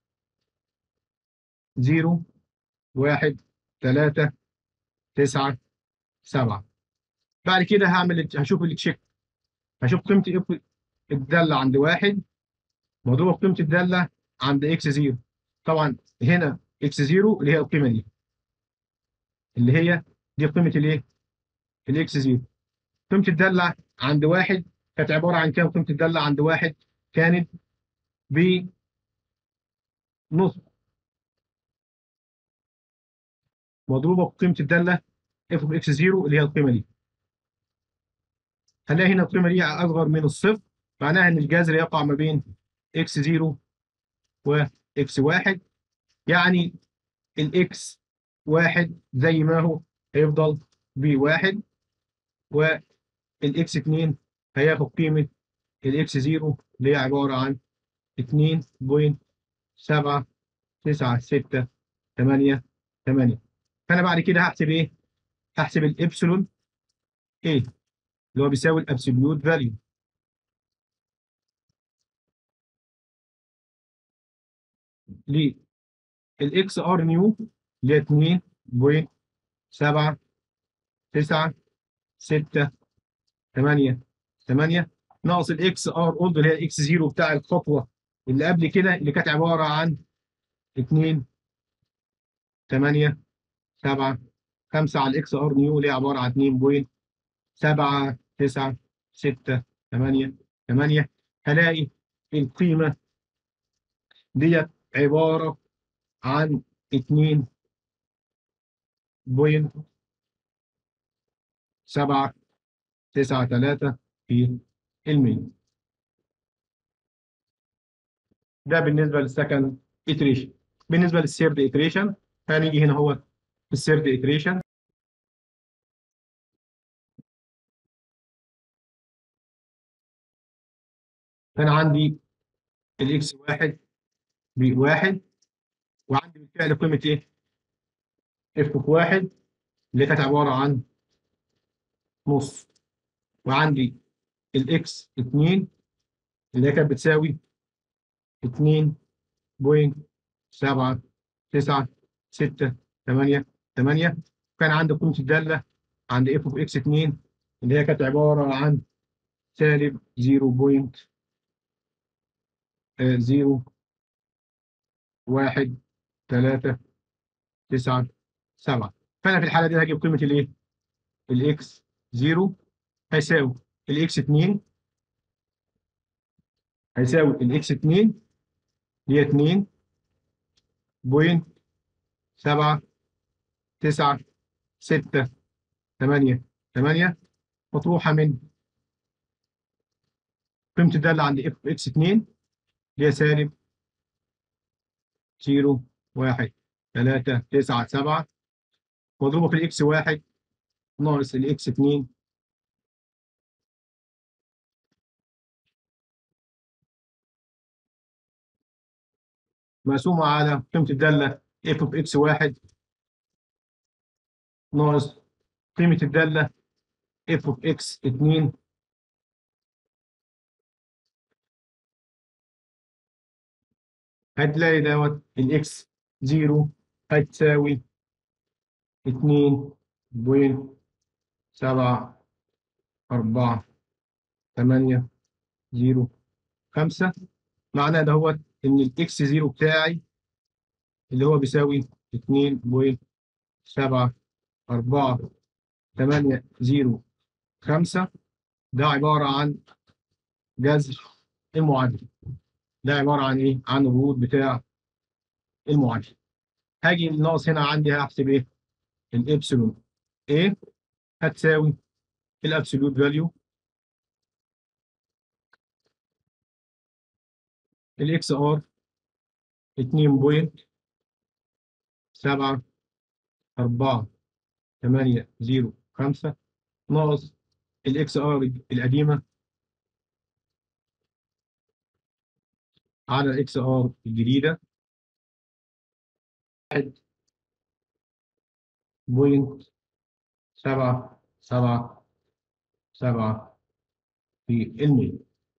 0 1 3 9 7 بعد كده هعمل هشوف التشيك هشوف قيمه اف الداله عند واحد مضروبه في قيمه الداله عند اكس 0 طبعا هنا اكس 0 اللي هي القيمه دي اللي هي دي قيمه الايه؟ الاكس 0 قيمه الداله عند واحد كانت عباره عن كام قيمه الداله عند واحد؟ كانت ب نص مضروبه بقيمه الداله اف اوف اكس 0 اللي هي القيمه دي هنلاقي هنا القيمه دي اصغر من الصفر معناها ان الجذر يقع ما بين اكس 0 واكس 1 يعني الاكس 1 زي ما هو هيفضل بواحد والاكس 2 هياخد قيمه الاكس 0 اللي هي عباره عن 2.796 8 8 فانا بعد كده هحسب ايه؟ هحسب الابسلون ايه اللي هو بيساوي الابسوليوت فاليو للاكس ار نيو اللي هي 2.7 9 6 8 8 ناقص الاكس ار اولد اللي هي الاكس 0 بتاع الخطوه اللي قبل كده اللي كانت عباره عن 2 8 7 5 على الاكس ار نيو اللي هي عباره عن 2.7 9 6 8 8 هلاقي القيمه ديت عباره عن 2 بوينت سبعة تسعة ثلاثة في المية ده بالنسبة للسكند iteration بالنسبة للثيرد iteration هنيجي هنا هو في الثيرد iteration كان عندي الاكس واحد بواحد وعندي بالفعل قيمة ايه؟ اف في واحد اللي كانت عبارة عن نص وعندي الاكس 2 اللي هي كانت بتساوي 2.7 9 6 8 8 كان عندي قيمة الدالة عند اف اوف اكس 2 اللي هي كانت عبارة عن سالب 0. 0 1 3 9 7 فانا في الحاله دي هجيب قيمه الايه؟ الاكس 0 هيساوي الاكس 2 هيساوي الاكس 2 اللي هي 2 بوينت 7 9 6 8 8 مطروحه من قيمه الداله عند اف اكس 2 اللي هي سالب 0 1 3 9 7 مضروبه في الاكس 1 ناقص الاكس 2 مقسومه على قيمه الداله اف اوف اكس 1 ناقص قيمه الداله اف اوف اكس 2 هتلاقي دوت الاكس 0 هتساوي 2.7 4 8 0 5 معناه دوت ان الاكس 0 بتاعي اللي هو بيساوي 2.7 4 8 0 5 ده عبارة عن جذر المعادلة ده عبارة عن ايه؟ عن الروت بتاع المعادلة هاجي الناقص هنا عندي هحسب ايه؟ الابسلون A هتساوي الابسولوت فاليو الاكس ار 2.7 4 8 0 5 ناقص الاكس ار القديمه على الاكس ار الجديده 1 بوينت سبعة سبعة سبعة في المية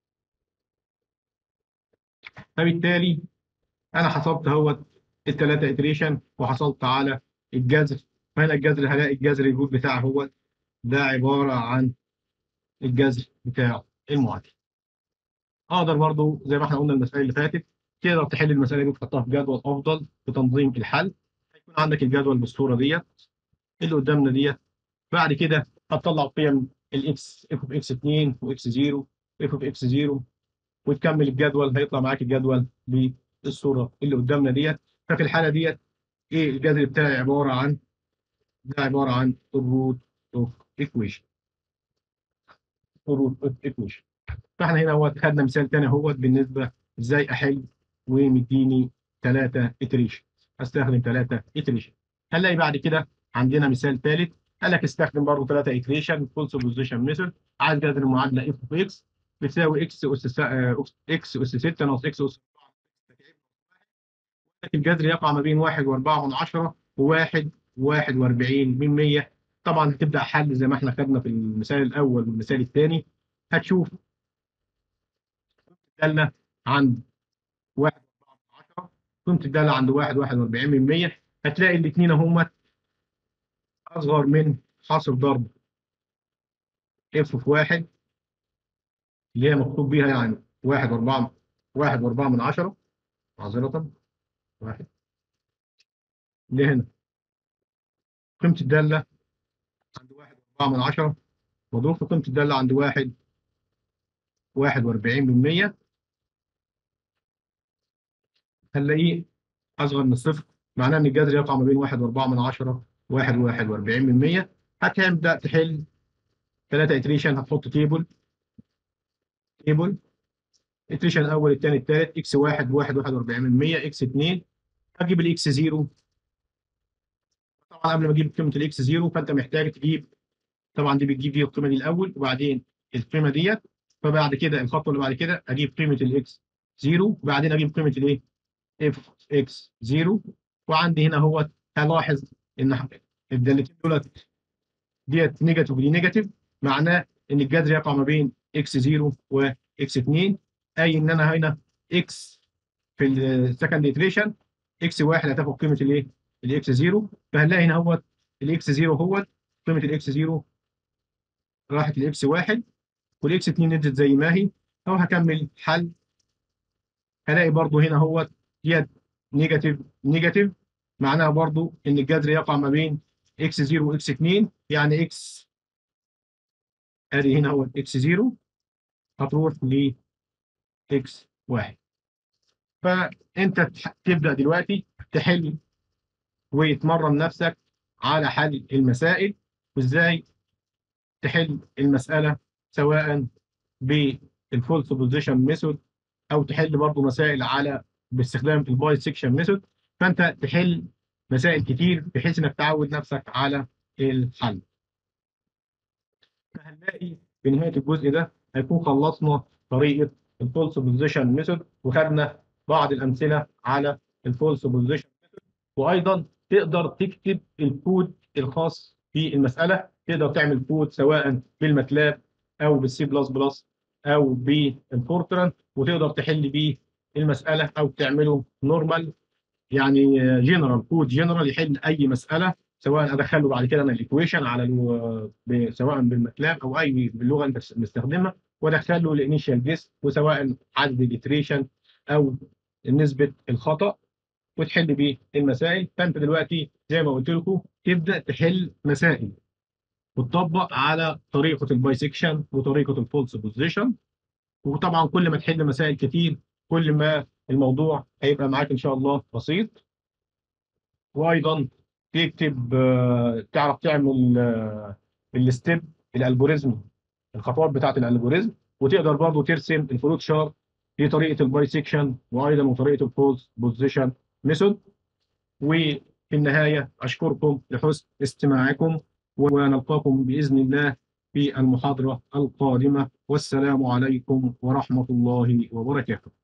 فبالتالي أنا حسبت اهوت الثلاثة اتريشن وحصلت على الجذر فهنا الجذر هلاقي الجذر الروت بتاعه هو ده عبارة عن الجذر بتاع المعادلة أقدر برضو زي ما احنا قلنا المسألة اللي فاتت تقدر تحل المسألة دي وتحطها في جدول أفضل في تنظيم الحل هيكون عندك الجدول بالصورة ديت اللي قدامنا ديت بعد كده هتطلع قيم الاكس اف اوف اكس 2 واكس 0 اف اوف اكس 0 وتكمل الجدول هيطلع معاك الجدول بالصوره اللي قدامنا ديت ففي الحاله ديت ايه الجذر بتاعي عباره عن ده عباره عن الروت اوف ايكويشن روت ايكويشن فاحنا هنا هو خدنا مثال تاني اهوت بالنسبه ازاي احل ومديني ثلاثه اتريشن استخدم ثلاثه اتريشن هنلاقي بعد كده عندنا مثال ثالث قال لك استخدم برضه ثلاثه اتريشن فول سبوزيشن ميثود عايز جذر المعادله اف اوف اكس بتساوي اكس اس اكس اس 6 ناقص اكس اس الجذر يقع ما بين 1 و4 من 10 و1 41 من 100 طبعا هتبدا حل زي ما احنا خدنا في المثال الاول والمثال الثاني هتشوف الداله عند 1 4 من 10 قيمه الداله عند 1 41 من 100 هتلاقي الاثنين هم اصغر من حاصل ضرب اف في 1 اللي هي مكتوب بيها يعني 1 4 1 و4 من 10 معذره واحد اللي هنا قيمة الدالة عند واحد وأربعة من عشرة مضروب في قيمة الدالة عند واحد واحد وأربعين من مية هنلاقيه أصغر من الصفر معناه إن الجذر يقع ما بين واحد وأربعة من عشرة واحد واحد وأربعين من مية هتبدأ تحل ثلاثة اتريشن هتحط تيبل تيبل اتريشن الأول الثاني الثالث اكس واحد بواحد واحد وأربعين من مية اكس اتنين هجيب الاكس زيرو طبعا قبل ما اجيب قيمه الاكس زيرو فانت محتاج تجيب طبعا دي بتجيب دي القيمه دي الاول وبعدين القيمه ديت فبعد كده الخطوه اللي بعد كده اجيب قيمه الاكس زيرو وبعدين اجيب قيمه الايه اف اكس زيرو وعندي هنا هو هلاحظ ان الدالتين دولت ديت نيجاتيف ودي نيجاتيف معناه ان الجذر يقع ما بين اكس زيرو واكس 2 اي ان انا هنا اكس في السكند اتريشن اكس واحد هتاخد قيمه الايه؟ الاكس زيرو فهنلاقي هنا هو الاكس زيرو هو قيمه الاكس زيرو راحت الاكس واحد والاكس 2 نزلت زي ما هي او هكمل حل هلاقي برضو هنا هو ديت نيجاتيف نيجاتيف معناها برضو ان الجذر يقع ما بين اكس 0 واكس 2 يعني اكس ادي هنا هو اكس 0 هتروح ل اكس 1 فانت تبدا دلوقتي تحل وتمرن نفسك على حل المسائل وازاي تحل المساله سواء بالفول سبوزيشن ميثود او تحل برضه مسائل على باستخدام الباي سيكشن ميثود فانت تحل مسائل كتير بحيث انك تعود نفسك على الحل فهنلاقي في نهايه الجزء ده هيكون خلصنا طريقه الفول سبوزيشن ميثود وخدنا بعض الامثله على الفولس بوزيشن وايضا تقدر تكتب الكود الخاص بالمساله تقدر تعمل كود سواء بالماتلاب او بالسي بلس بلس او بالفورتران وتقدر تحل بيه المساله او تعمله نورمال يعني جنرال كود جنرال يحل اي مساله سواء ادخله بعد كده انا الايكويشن على سواء بالماتلاب او اي باللغه انت مستخدمها وادخله الانيشال جيس وسواء عدد الاتريشن او نسبه الخطا وتحل بيه المسائل فانت دلوقتي زي ما قلت لكم تبدا تحل مسائل وتطبق على طريقه البايسكشن وطريقه الفولس بوزيشن وطبعا كل ما تحل مسائل كتير كل ما الموضوع هيبقى معاك ان شاء الله بسيط وايضا تكتب تعرف تعمل الستيب الالجوريزم الخطوات بتاعت الالجوريزم وتقدر برضه ترسم الفلوت شارت في طريقه الباي سيكشن وايضا وطريقه الفولس بوزيشن ميثود وفي النهايه اشكركم لحسن استماعكم ونلقاكم باذن الله في المحاضره القادمه والسلام عليكم ورحمه الله وبركاته